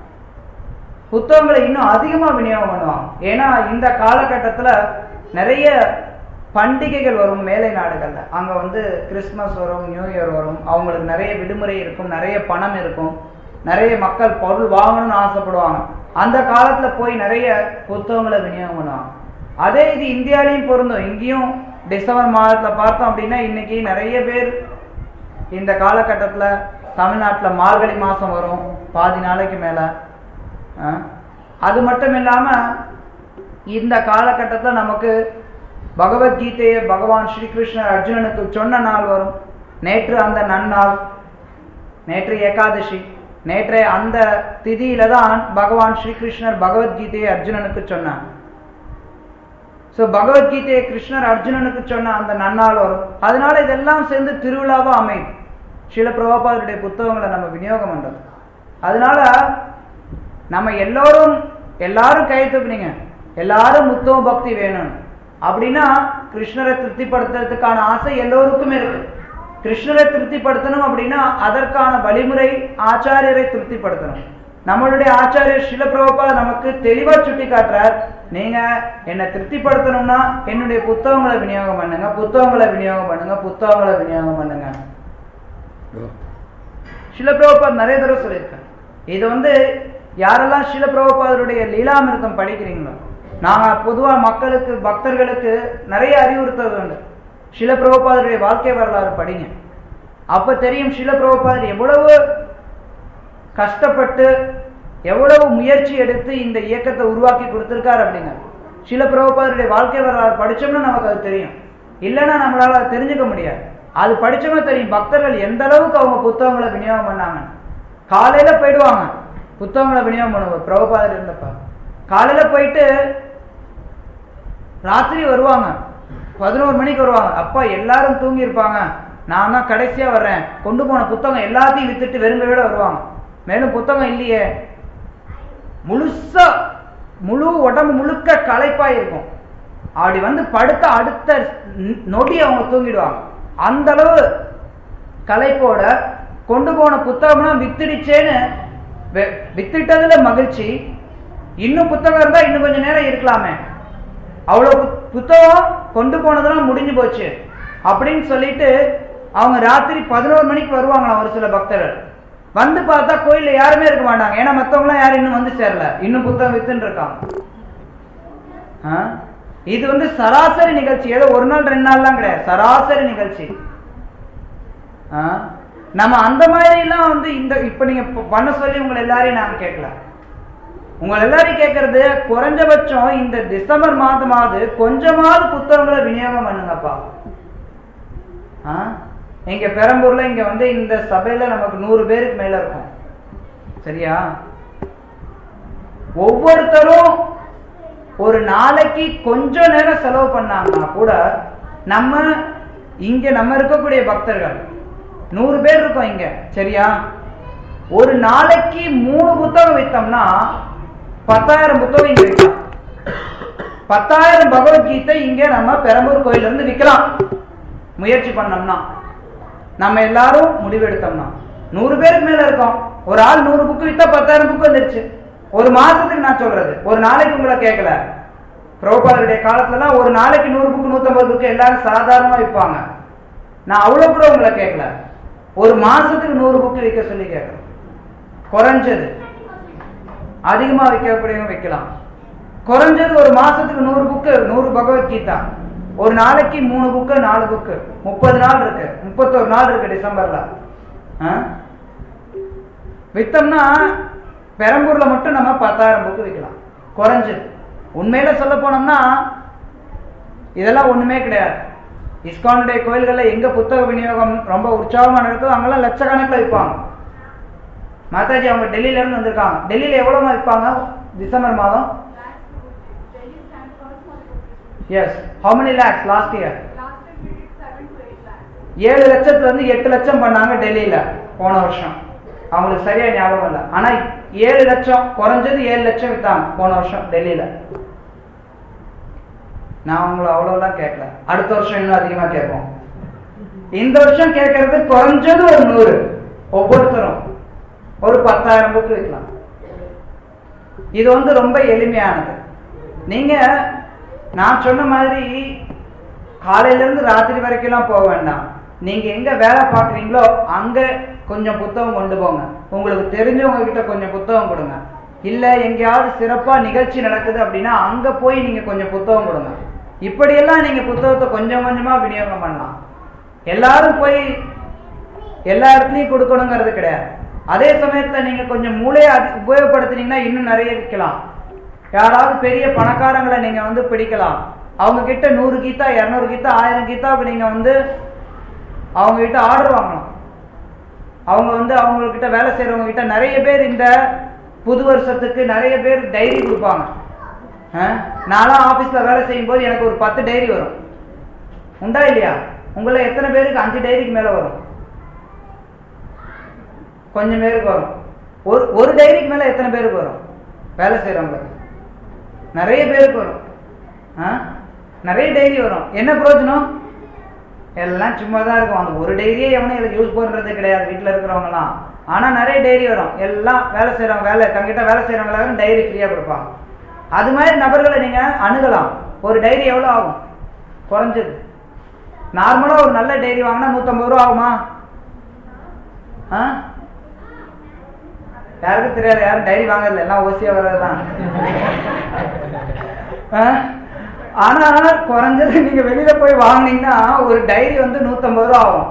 புத்தகங்களை இன்னும் அதிகமா விநியோகம் பண்ணுவாங்க ஏன்னா இந்த காலகட்டத்துல நிறைய பண்டிகைகள் வரும் மேலை நாடுகள்ல அங்க வந்து கிறிஸ்மஸ் வரும் நியூ இயர் வரும் அவங்களுக்கு நிறைய விடுமுறை இருக்கும் நிறைய பணம் இருக்கும் நிறைய மக்கள் பொருள் வாங்கணும்னு ஆசைப்படுவாங்க அந்த காலத்துல போய் நிறைய புத்தகங்களை விநியோகம் பண்ணுவாங்க அதே இது இந்தியாலையும் பொருந்தும் இங்கேயும் டிசம்பர் மாதத்துல பார்த்தோம் அப்படின்னா இன்னைக்கு நிறைய பேர் இந்த காலகட்டத்துல தமிழ்நாட்டுல மார்கழி மாசம் வரும் பாதி நாளைக்கு மேல ஆ? அது மட்டும் இல்லாம இந்த காலகட்டத்துல நமக்கு பகவத்கீதையை பகவான் ஸ்ரீகிருஷ்ணர் அர்ஜுனனுக்கு சொன்ன நாள் வரும் நேற்று அந்த நன்னாள் நேற்று ஏகாதசி நேற்றைய அந்த திதியில தான் பகவான் ஸ்ரீகிருஷ்ணர் பகவத்கீதையை அர்ஜுனனுக்கு சொன்னார் சோ பகவத்கீதையை கிருஷ்ணர் அர்ஜுனனுக்கு சொன்ன அந்த நன்னாள் வரும் அதனால இதெல்லாம் சேர்ந்து திருவிழாவா அமையும் சில பிரபாபாதருடைய புத்தகங்களை நம்ம விநியோகம் பண்றது அதனால நம்ம எல்லோரும் எல்லாரும் கை தூக்குனீங்க எல்லாரும் முத்தம் பக்தி வேணும் அப்படின்னா கிருஷ்ணரை திருப்திப்படுத்துறதுக்கான ஆசை எல்லோருக்குமே இருக்கு கிருஷ்ணரை திருப்திப்படுத்தணும் அப்படின்னா அதற்கான வழிமுறை ஆச்சாரியரை திருப்திப்படுத்தணும் நம்மளுடைய ஆச்சாரியர் சில பிரபா நமக்கு தெளிவா சுட்டி காட்டுறார் நீங்க என்னை திருப்திப்படுத்தணும்னா என்னுடைய புத்தகங்களை விநியோகம் பண்ணுங்க புத்தகங்களை விநியோகம் பண்ணுங்க புத்தகங்களை விநியோகம் பண்ணுங்க சில பிரபுபாத் நிறைய தடவை சொல்லியிருக்காரு இது வந்து யாரெல்லாம் சில பிரபுபாதருடைய லீலாமிருத்தம் படிக்கிறீங்களோ நாங்க பொதுவா மக்களுக்கு பக்தர்களுக்கு நிறைய அறிவுறுத்தல் உண்டு சில பிரபுபாதருடைய வாழ்க்கை வரலாறு படிங்க அப்ப தெரியும் சில பிரபுபாதர் எவ்வளவு கஷ்டப்பட்டு எவ்வளவு முயற்சி எடுத்து இந்த இயக்கத்தை உருவாக்கி கொடுத்திருக்காரு அப்படிங்க சில பிரபுபாதருடைய வாழ்க்கை வரலாறு படிச்சோம்னா நமக்கு அது தெரியும் இல்லைன்னா நம்மளால அதை தெரிஞ்சுக்க முடியாது அது படிச்சோம்னா தெரியும் பக்தர்கள் எந்த அளவுக்கு அவங்க புத்தகங்களை விநியோகம் பண்ணாங்க காலையில போயிடுவாங்க புத்தகங்களை விநியோகம் பண்ணுவாங்க பிரபுபாதர் இருந்தப்ப காலையில போயிட்டு ராத்திரி வருவாங்க பதினோரு மணிக்கு வருவாங்க அப்பா எல்லாரும் தூங்கி இருப்பாங்க நான் தான் கடைசியா வர்றேன் கொண்டு போன புத்தகம் எல்லாத்தையும் வித்துட்டு வெறுங்கையோட வருவாங்க மேலும் புத்தகம் இல்லையே முழுசா முழு உடம்பு முழுக்க களைப்பா இருக்கும் அப்படி வந்து படுத்த அடுத்த ந- நொடி அவங்க தூங்கிடுவாங்க அந்த அளவு களைப்போட கொண்டு போன புத்தகம்லாம் வித்துடுச்சேன்னு வெ- வித்துட்டதுல மகிழ்ச்சி இன்னும் புத்தகம் இருந்தா இன்னும் கொஞ்ச நேரம் இருக்கலாமே அவ்வளவு புத்- புத்தகம் கொண்டு போனதெல்லாம் முடிஞ்சு போச்சு அப்படின்னு சொல்லிட்டு அவங்க ராத்திரி பதினோரு மணிக்கு வருவாங்களாம் ஒரு சில பக்தர்கள் வந்து பார்த்தா கோயில்ல யாருமே இருக்க மாட்டாங்க ஏன்னா மத்தவங்களாம் யாரும் இன்னும் வந்து சேரல இன்னும் புத்தகம் வித்துன்னு இருக்காங்க ஆ? இது வந்து சராசரி நிகழ்ச்சி ஏதோ ஒரு நாள் ரெண்டு நாள்லாம் கிடையாது சராசரி நிகழ்ச்சி ஆ? நம்ம அந்த மாதிரி எல்லாம் வந்து இந்த இப்ப நீங்க ப- பண்ண சொல்லி உங்களை எல்லாரையும் நாங்க கேட்கல உங்களை எல்லாரையும் கேட்கறது குறைஞ்சபட்சம் இந்த டிசம்பர் மாதமாவது கொஞ்சமாவது புத்தகங்களை விநியோகம் பண்ணுங்கப்பா ஆ? இங்க பெரம்பூர்ல இங்க வந்து இந்த சபையில நமக்கு நூறு பேருக்கு மேல இருக்கும் சரியா ஒவ்வொருத்தரும் ஒரு நாளைக்கு கொஞ்ச நேரம் செலவு பண்ணாங்கன்னா கூட நம்ம இங்க நம்ம இருக்கக்கூடிய பக்தர்கள் நூறு பேர் இருக்கோம் இங்க சரியா ஒரு நாளைக்கு மூணு புத்தகம் வித்தோம்னா பத்தாயிரம் புத்தகம் இங்க விற்கலாம் பத்தாயிரம் பகவத்கீதை இங்க நம்ம பெரம்பூர் கோயில்ல இருந்து விற்கலாம் முயற்சி பண்ணோம்னா நம்ம எல்லாரும் முடிவெடுத்தோம்னா நூறு பேருக்கு மேல இருக்கோம் ஒரு ஆள் நூறு புக்கு வித்தா பத்தாயிரம் புக்கு வந்துருச்சு ஒரு மாசத்துக்கு நான் சொல்றது ஒரு நாளைக்கு உங்களை கேட்கல பிரபுபாதருடைய காலத்துலலாம் ஒரு நாளைக்கு நூறு புக்கு நூத்தம்பது புக்கு எல்லாரும் சாதாரணமா விற்பாங்க நான் அவ்வளவு கூட உங்களை கேட்கல ஒரு மாசத்துக்கு நூறு புக்கு விற்க சொல்லி கேட்கறேன் குறைஞ்சது அதிகமா விற்கக்கூடியவங்க வைக்கலாம் குறைஞ்சது ஒரு மாசத்துக்கு நூறு புக்கு நூறு பகவத்கீதா ஒரு நாளைக்கு மூணு புக்கு நாலு புக்கு முப்பது நாள் இருக்கு முப்பத்தொரு நாள் இருக்கு டிசம்பர்ல ஆ? வித்தோம்னா பெரம்பூர்ல மட்டும் நம்ம பத்தாயிரம் புக்கு விற்கலாம் குறைஞ்சது உண்மையில சொல்ல போனோம்னா இதெல்லாம் ஒண்ணுமே கிடையாது இஸ்கானுடைய கோயில்கள்ல எங்க புத்தக விநியோகம் ரொம்ப உற்சாகமா நடக்குதோ அங்கெல்லாம் லட்சக்கணக்கில் விற்பாங்க மாதாஜி அவங்க டெல்லியில இருந்து வந்திருக்காங்க டெல்லியில எவ்வளவுமா விற்பாங்க டிசம்பர் மாதம் yes how many lakhs last year ஏழு லட்சத்துல இருந்து எட்டு லட்சம் பண்ணாங்க டெல்லியில போன வருஷம் அவங்களுக்கு சரியா ஞாபகம் இல்லை ஆனா ஏழு லட்சம் குறைஞ்சது ஏழு லட்சம் வித்தாங்க போன வருஷம் டெல்லியில நான் உங்களை அவ்வளவுலாம் கேட்கல அடுத்த வருஷம் இன்னும் அதிகமா கேட்போம் இந்த வருஷம் கேட்கறது குறைஞ்சது ஒரு நூறு ஒவ்வொருத்தரும் ஒரு பத்தாயிரம் புக்கு விற்கலாம் இது வந்து ரொம்ப எளிமையானது நீங்க நான் சொன்ன மாதிரி காலையில இருந்து ராத்திரி வரைக்கும்லாம் போக வேண்டாம் நீங்க எங்க வேலை பார்க்குறீங்களோ அங்க கொஞ்சம் புத்தகம் கொண்டு போங்க உங்களுக்கு தெரிஞ்சவங்க கிட்ட கொஞ்சம் புத்தகம் கொடுங்க இல்ல எங்கேயாவது சிறப்பா நிகழ்ச்சி நடக்குது அப்படின்னா அங்க போய் நீங்க கொஞ்சம் புத்தகம் கொடுங்க இப்படியெல்லாம் நீங்க புத்தகத்தை கொஞ்சம் கொஞ்சமா விநியோகம் பண்ணலாம் எல்லாரும் போய் எல்லா இடத்துலயும் கொடுக்கணுங்கிறது கிடையாது அதே சமயத்துல நீங்க கொஞ்சம் மூளையை அதி- உபயோகப்படுத்துனீங்கன்னா இன்னும் நிறைய விற்கலாம் யாராவது பெரிய பணக்காரங்களை நீங்க வந்து பிடிக்கலாம் அவங்க கிட்ட நூறு கீதா இருநூறு கீதா ஆயிரம் கீதாவுக்கு நீங்க வந்து அவங்க கிட்ட ஆர்டர் வாங்கலாம் அவங்க வந்து அவங்க கிட்ட வேலை செய்யறவங்க கிட்ட நிறைய பேர் இந்த புது வருஷத்துக்கு நிறைய பேர் டைரி கொடுப்பாங்க ஆ? நான்லாம் ஆபீஸ்ல வேலை செய்யும் போது எனக்கு ஒரு பத்து டைரி வரும் உண்டா இல்லையா உங்களை எத்தனை பேருக்கு அஞ்சு டைரிக்கு மேல வரும் கொஞ்சம் பேருக்கு வரும் ஒரு ஒரு டைரிக்கு மேல எத்தனை பேருக்கு வரும் வேலை செய்யறவங்களுக்கு நிறைய பேருக்கு வரும் ஆ? நிறைய டைரி வரும் என்ன பிரயோஜனம் எல்லாம் சும்மா தான் இருக்கும் அந்த ஒரு டைரியே எவனும் இதுக்கு யூஸ் பண்றது கிடையாது வீட்டில் இருக்கிறவங்கலாம் ஆனா நிறைய டைரி வரும் எல்லாம் வேலை செய்யறவங்க வேலை தங்கிட்ட வேலை செய்யறவங்க எல்லாரும் டைரி ஃப்ரீயா கொடுப்பாங்க அது மாதிரி நபர்களை நீங்க அணுகலாம் ஒரு டைரி எவ்வளவு ஆகும் குறைஞ்சது நார்மலா ஒரு நல்ல டைரி வாங்கினா நூத்தம்பது ரூபா ஆகுமா ஆ? யாருக்கும் தெரியாது யாரும் டைரி வாங்கல எல்லாம் ஓசியா வர்றதுதான் ஆ? ஆனா குறைஞ்சது நீங்க வெளியில போய் வாங்குனீங்கன்னா ஒரு டைரி வந்து நூத்தம்பது ரூபா ஆகும்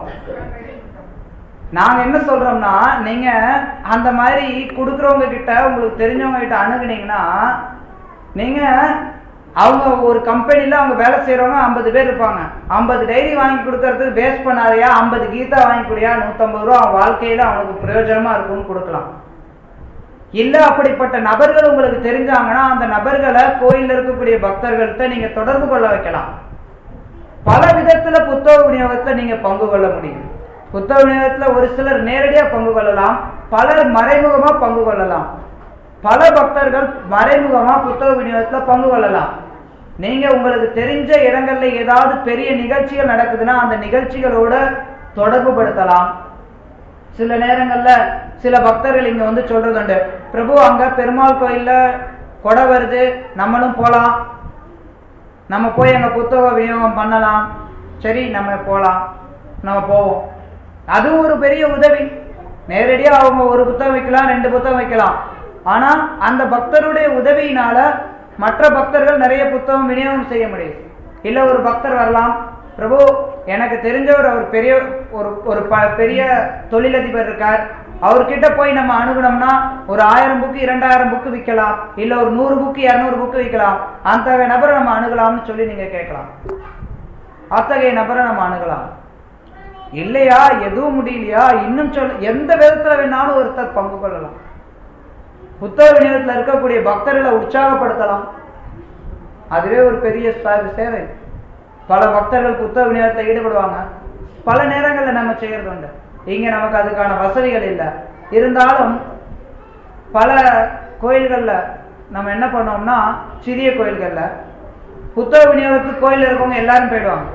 நாங்க என்ன சொல்றோம்னா நீங்க அந்த மாதிரி கொடுக்குறவங்க கிட்ட உங்களுக்கு தெரிஞ்சவங்க கிட்ட அணுகுனீங்கன்னா நீங்க அவங்க ஒரு கம்பெனில அவங்க வேலை செய்யறவங்க ஐம்பது பேர் இருப்பாங்க ஐம்பது டைரி வாங்கி கொடுக்கறதுக்கு வேஸ்ட் பண்ணாதையா ஐம்பது கீதா வாங்கி கொடுயா நூத்தம்பது ரூபா அவன் வாழ்க்கையில அவனுக்கு பிரயோஜனமா இருக்கும்னு கொடுக்கலாம் இல்ல அப்படிப்பட்ட நபர்கள் உங்களுக்கு தெரிஞ்சாங்கன்னா அந்த நபர்களை கோயில்ல இருக்கக்கூடிய பக்தர்கள்ட்ட நீங்க தொடர்பு கொள்ள வைக்கலாம் பல விதத்துல புத்தக விநியோகத்துல நீங்க பங்கு கொள்ள முடியும் புத்தக விநியோகத்துல ஒரு சிலர் நேரடியா பங்கு கொள்ளலாம் பலர் மறைமுகமா பங்கு கொள்ளலாம் பல பக்தர்கள் மறைமுகமா புத்தக விநியோகத்துல பங்கு கொள்ளலாம் நீங்க உங்களுக்கு தெரிஞ்ச இடங்கள்ல ஏதாவது பெரிய நிகழ்ச்சிகள் நடக்குதுன்னா அந்த நிகழ்ச்சிகளோட தொடர்பு படுத்தலாம் சில நேரங்கள்ல சில பக்தர்கள் இங்க வந்து சொல்றது உண்டு பிரபு அங்க பெருமாள் கோயில்ல கொடை வருது நம்மளும் போலாம் நம்ம போய் அங்க புத்தக விநியோகம் பண்ணலாம் சரி நம்ம போலாம் நம்ம போவோம் அதுவும் ஒரு பெரிய உதவி நேரடியா அவங்க ஒரு புத்தகம் வைக்கலாம் ரெண்டு புத்தகம் வைக்கலாம் ஆனா அந்த பக்தருடைய உதவியினால மற்ற பக்தர்கள் நிறைய புத்தகம் விநியோகம் செய்ய முடியும் இல்ல ஒரு பக்தர் வரலாம் பிரபு எனக்கு தெரிஞ்சவர் அவர் பெரிய ஒரு ஒரு ப- பெரிய தொழிலதிபர் இருக்கார் அவர்கிட்ட போய் நம்ம அணுகுனோம்னா ஒரு ஆயிரம் புக்கு இரண்டாயிரம் புக்கு விற்கலாம் இல்ல ஒரு நூறு புக்கு இருநூறு புக்கு விற்கலாம் அந்த நபரை நம்ம அணுகலாம்னு சொல்லி நீங்க கேட்கலாம் அத்தகைய நபரை நம்ம அணுகலாம் இல்லையா எதுவும் முடியலையா இன்னும் சொல்ல எந்த விதத்துல வேணாலும் ஒருத்தர் பங்கு கொள்ளலாம் புத்தக விநியோகத்துல இருக்கக்கூடிய பக்தர்களை உற்சாகப்படுத்தலாம் அதுவே ஒரு பெரிய ச- சேவை பல பக்தர்கள் புத்தக விநியோகத்தில் ஈடுபடுவாங்க பல நேரங்கள்ல நம்ம செய்யறது உண்டு இங்க நமக்கு அதுக்கான வசதிகள் இல்லை இருந்தாலும் பல கோயில்கள்ல நம்ம என்ன பண்ணோம்னா சிறிய கோயில்கள்ல புத்தக விநியோகத்துக்கு கோயில்ல இருக்கவங்க எல்லாரும் போயிடுவாங்க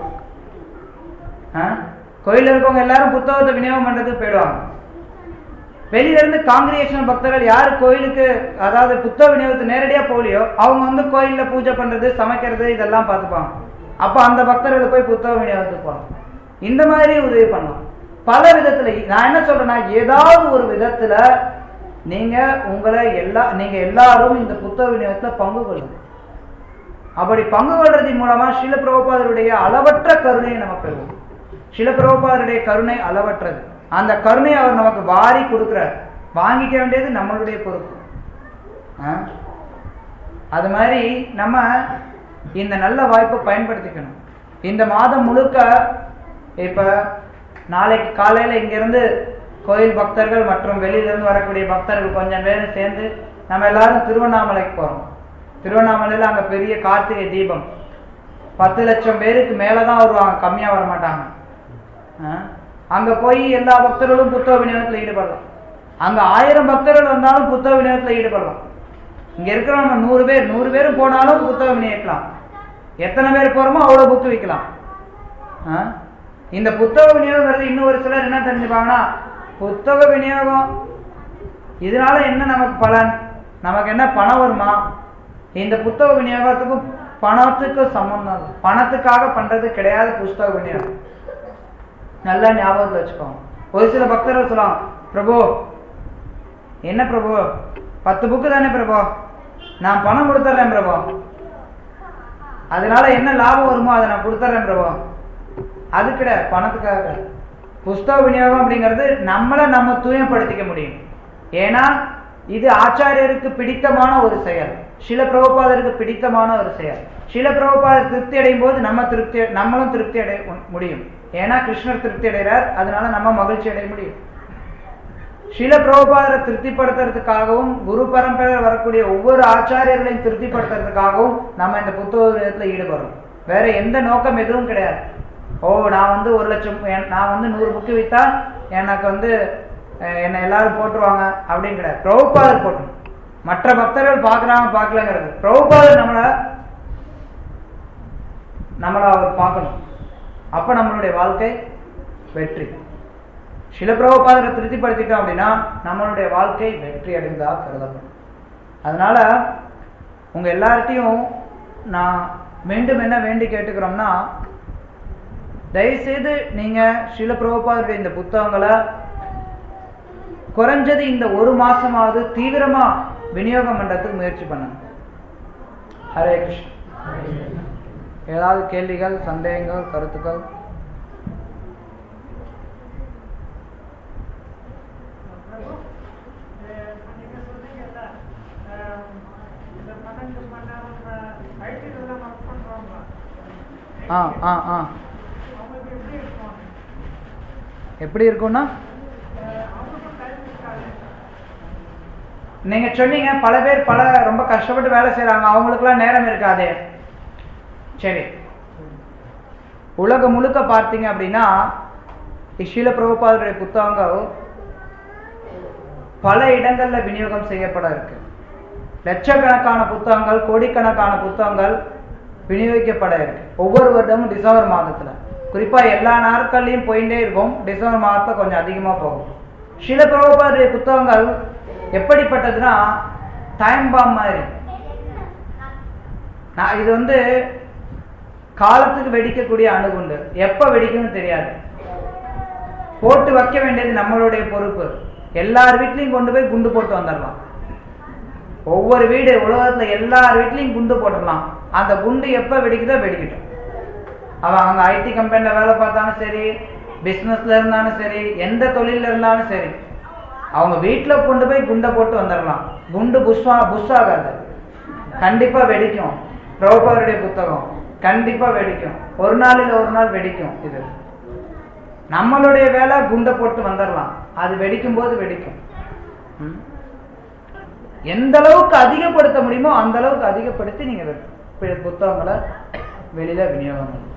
ஆ? கோயில்ல இருக்கவங்க எல்லாரும் புத்தகத்தை விநியோகம் பண்றதுக்கு போயிடுவாங்க வெளியில இருந்து காங்கிரேஷன் பக்தர்கள் யார் கோயிலுக்கு அதாவது புத்தக விநியோகத்துக்கு நேரடியா போகலையோ அவங்க வந்து கோயில்ல பூஜை பண்றது சமைக்கிறது இதெல்லாம் பார்த்துப்பாங்க அப்ப அந்த பக்தர்கள் போய் புத்தக விநியோகத்துக்கு போகலாம் இந்த மாதிரி உதவி பண்ணலாம் பல விதத்துல நான் என்ன சொல்றேன்னா ஏதாவது ஒரு விதத்துல நீங்க உங்களை எல்லா நீங்க எல்லாரும் இந்த புத்தக விநியோகத்துல பங்கு கொள்ளுங்க அப்படி பங்கு கொள்றதின் மூலமா சில பிரபுபாதருடைய அளவற்ற கருணையை நம்ம பெறுவோம் சில பிரபுபாதருடைய கருணை அளவற்றது அந்த கருணை அவர் நமக்கு வாரி கொடுக்கிறார் வாங்கிக்க வேண்டியது நம்மளுடைய பொறுப்பு ஆ? அது மாதிரி நம்ம இந்த நல்ல வாய்ப்பை பயன்படுத்திக்கணும் இந்த மாதம் முழுக்க இப்ப நாளைக்கு காலையில இங்கிருந்து கோயில் பக்தர்கள் மற்றும் வெளியிலிருந்து வரக்கூடிய பக்தர்கள் கொஞ்சம் பேர் சேர்ந்து நம்ம எல்லாரும் திருவண்ணாமலைக்கு போறோம் திருவண்ணாமலையில அங்க பெரிய கார்த்திகை தீபம் பத்து லட்சம் பேருக்கு மேலதான் வருவாங்க கம்மியா வர மாட்டாங்க ஆ? அங்க போய் எல்லா பக்தர்களும் புத்தக விநியோகத்துல ஈடுபடலாம் அங்க ஆயிரம் பக்தர்கள் வந்தாலும் புத்தக விநியோகத்துல ஈடுபடலாம் இங்க இருக்கிறவங்க நூறு பேர் நூறு பேரும் போனாலும் புத்தகம் விநியோகிக்கலாம் எத்தனை பேர் போறோமோ அவ்வளவு புக்கு விற்கலாம் ஆ? இந்த புத்தக விநியோகம் இன்னும் ஒரு சிலர் என்ன தெரிஞ்சுப்பாங்கன்னா புத்தக விநியோகம் இதனால என்ன நமக்கு பலன் நமக்கு என்ன பணம் வருமா இந்த புத்தக விநியோகத்துக்கும் பணத்துக்கும் சம்பந்தம் இல்லை. பணத்துக்காக பண்றது கிடையாது புஸ்தக விநியோகம் நல்லா ஞாபகத்துல வச்சுக்கோங்க ஒரு சில பக்தர்கள் சொல்லுவாங்க பிரபு என்ன பிரபு பத்து புக்கு தானே பிரபு நான் பணம் கொடுத்துட்றேன் பிரபு அதனால என்ன லாபம் வருமோ அதை நான் கொடுத்துட்றேன் பிரபு அது கிடையாது பணத்துக்காக கிடையாது. புஸ்தக விநியோகம் அப்படிங்கிறது நம்மளை நம்ம தூயப்படுத்திக்க முடியும் ஏன்னா இது ஆச்சாரியருக்கு பிடித்தமான ஒரு செயல் சில பிரபுபாதருக்கு பிடித்தமான ஒரு செயல் சில பிரபுபாதர் திருப்தி அடையும் போது நம்ம திருப்தி நம்மளும் திருப்தி அடைய முடியும் ஏன்னா கிருஷ்ணர் திருப்தி அடைகிறார் அதனால நம்ம மகிழ்ச்சி அடைய முடியும் சில பிரபுபாதரை திருப்திப்படுத்துறதுக்காகவும் குரு பரம்பரையில் வரக்கூடிய ஒவ்வொரு ஆச்சாரியர்களையும் திருப்திப்படுத்துறதுக்காகவும் நம்ம இந்த புத்தக விநியோகத்துல ஈடுபடுறோம் வேற எந்த நோக்கம் எதுவும் கிடையாது ஓ நான் வந்து ஒரு லட்சம் என்- நான் வந்து நூறு புக்கு வித்தா எனக்கு வந்து அஹ், என்னை எல்லாரும் போட்டுருவாங்க அப்படின்னு கிடையாது பிரபுபாதர் போட்டணும் மற்ற பக்தர்கள் பார்க்கறாங்க பார்க்கலங்கிறது பிரபுபாதர் நம்மளை நம்மளை அவர் பார்க்கணும் அப்ப நம்மளுடைய வாழ்க்கை வெற்றி சில பிரபுபாதரை திருப்திப்படுத்திட்டோம் அப்படின்னா நம்மளுடைய வாழ்க்கை வெற்றி அடைந்ததா கருதப்படும் அதனால உங்க எல்லார்ட்டையும் நான் மீண்டும் என்ன வேண்டி கேட்டுக்கிறோம்னா தயவுசெய்து நீங்க சில பிரபுபாதருடைய இந்த புத்தகங்களை குறைஞ்சது இந்த ஒரு மாசமாவது தீவிரமா விநியோகம் பண்றதுக்கு முயற்சி பண்ணுங்க ஹரே கிருஷ்ணா ஏதாவது கேள்விகள் சந்தேகங்கள் கருத்துக்கள்
நீங்க சொன்னீங்கல்ல அஹ், இந்த பன்னெண்டு மணி நேரம் ஐடி எல்லாம் ஒர்க் பண்றவங்க
ஆ ஆ ஆ
அவங்களுக்கு எப்படி இருக்கும்
எப்படி இருக்கும்னா
அஹ், அவங்களுக்கும் டைம் இருக்காது
நீங்க சொன்னீங்க பல பேர் பல ரொம்ப கஷ்டப்பட்டு வேலை செய்றாங்க அவங்களுக்குலாம் நேரம் இருக்காதே சரி உலகம் முழுக்க பார்த்தீங்க அப்படின்னா இஷில பிரபுபாதருடைய புத்தகங்கள் பல இடங்கள்ல விநியோகம் செய்யப்பட இருக்கு லட்சக்கணக்கான புத்தகங்கள் கோடிக்கணக்கான புத்தகங்கள் விநியோகிக்கப்பட இருக்கு ஒவ்வொரு வருடமும் டிசம்பர் மாதத்துல குறிப்பா எல்லா நாட்கள்லயும் போயிட்டே இருக்கும் டிசம்பர் மாதத்துல கொஞ்சம் அதிகமா போகும் சில பிரபுபாதருடைய புத்தகங்கள் எப்படிப்பட்டதுன்னா டைம் பாம் மாதிரி நான் இது வந்து காலத்துக்கு வெடிக்கக்கூடிய அணுகுண்டு எப்ப வெடிக்கும்னு தெரியாது போட்டு வைக்க வேண்டியது நம்மளுடைய பொறுப்பு எல்லார் வீட்லயும் கொண்டு போய் குண்டு போட்டு வந்துடலாம் ஒவ்வொரு வீடு உலகத்துல எல்லார் வீட்லயும் குண்டு போட்டுடலாம் அந்த குண்டு எப்ப வெடிக்குதோ வெடிக்கட்டும் அவன் அங்க ஐடி கம்பெனில வேலை பார்த்தாலும் சரி பிசினஸ்ல இருந்தாலும் சரி எந்த தொழில்ல இருந்தாலும் சரி அவங்க வீட்டுல கொண்டு போய் குண்டை போட்டு வந்துடலாம் குண்டு புஷ்வா புஷ் ஆகாது கண்டிப்பா வெடிக்கும் பிரபுபாருடைய புத்தகம் கண்டிப்பா வெடிக்கும் ஒரு நாளில் ஒரு நாள் வெடிக்கும் இது நம்மளுடைய வேலை குண்டை போட்டு வந்துடலாம் அது வெடிக்கும் போது வெடிக்கும் ம்? எந்த அளவுக்கு அதிகப்படுத்த முடியுமோ அந்த அளவுக்கு அதிகப்படுத்தி நீங்க வெ- புத்தகங்களை வெளியில விநியோகம் பண்ணுங்க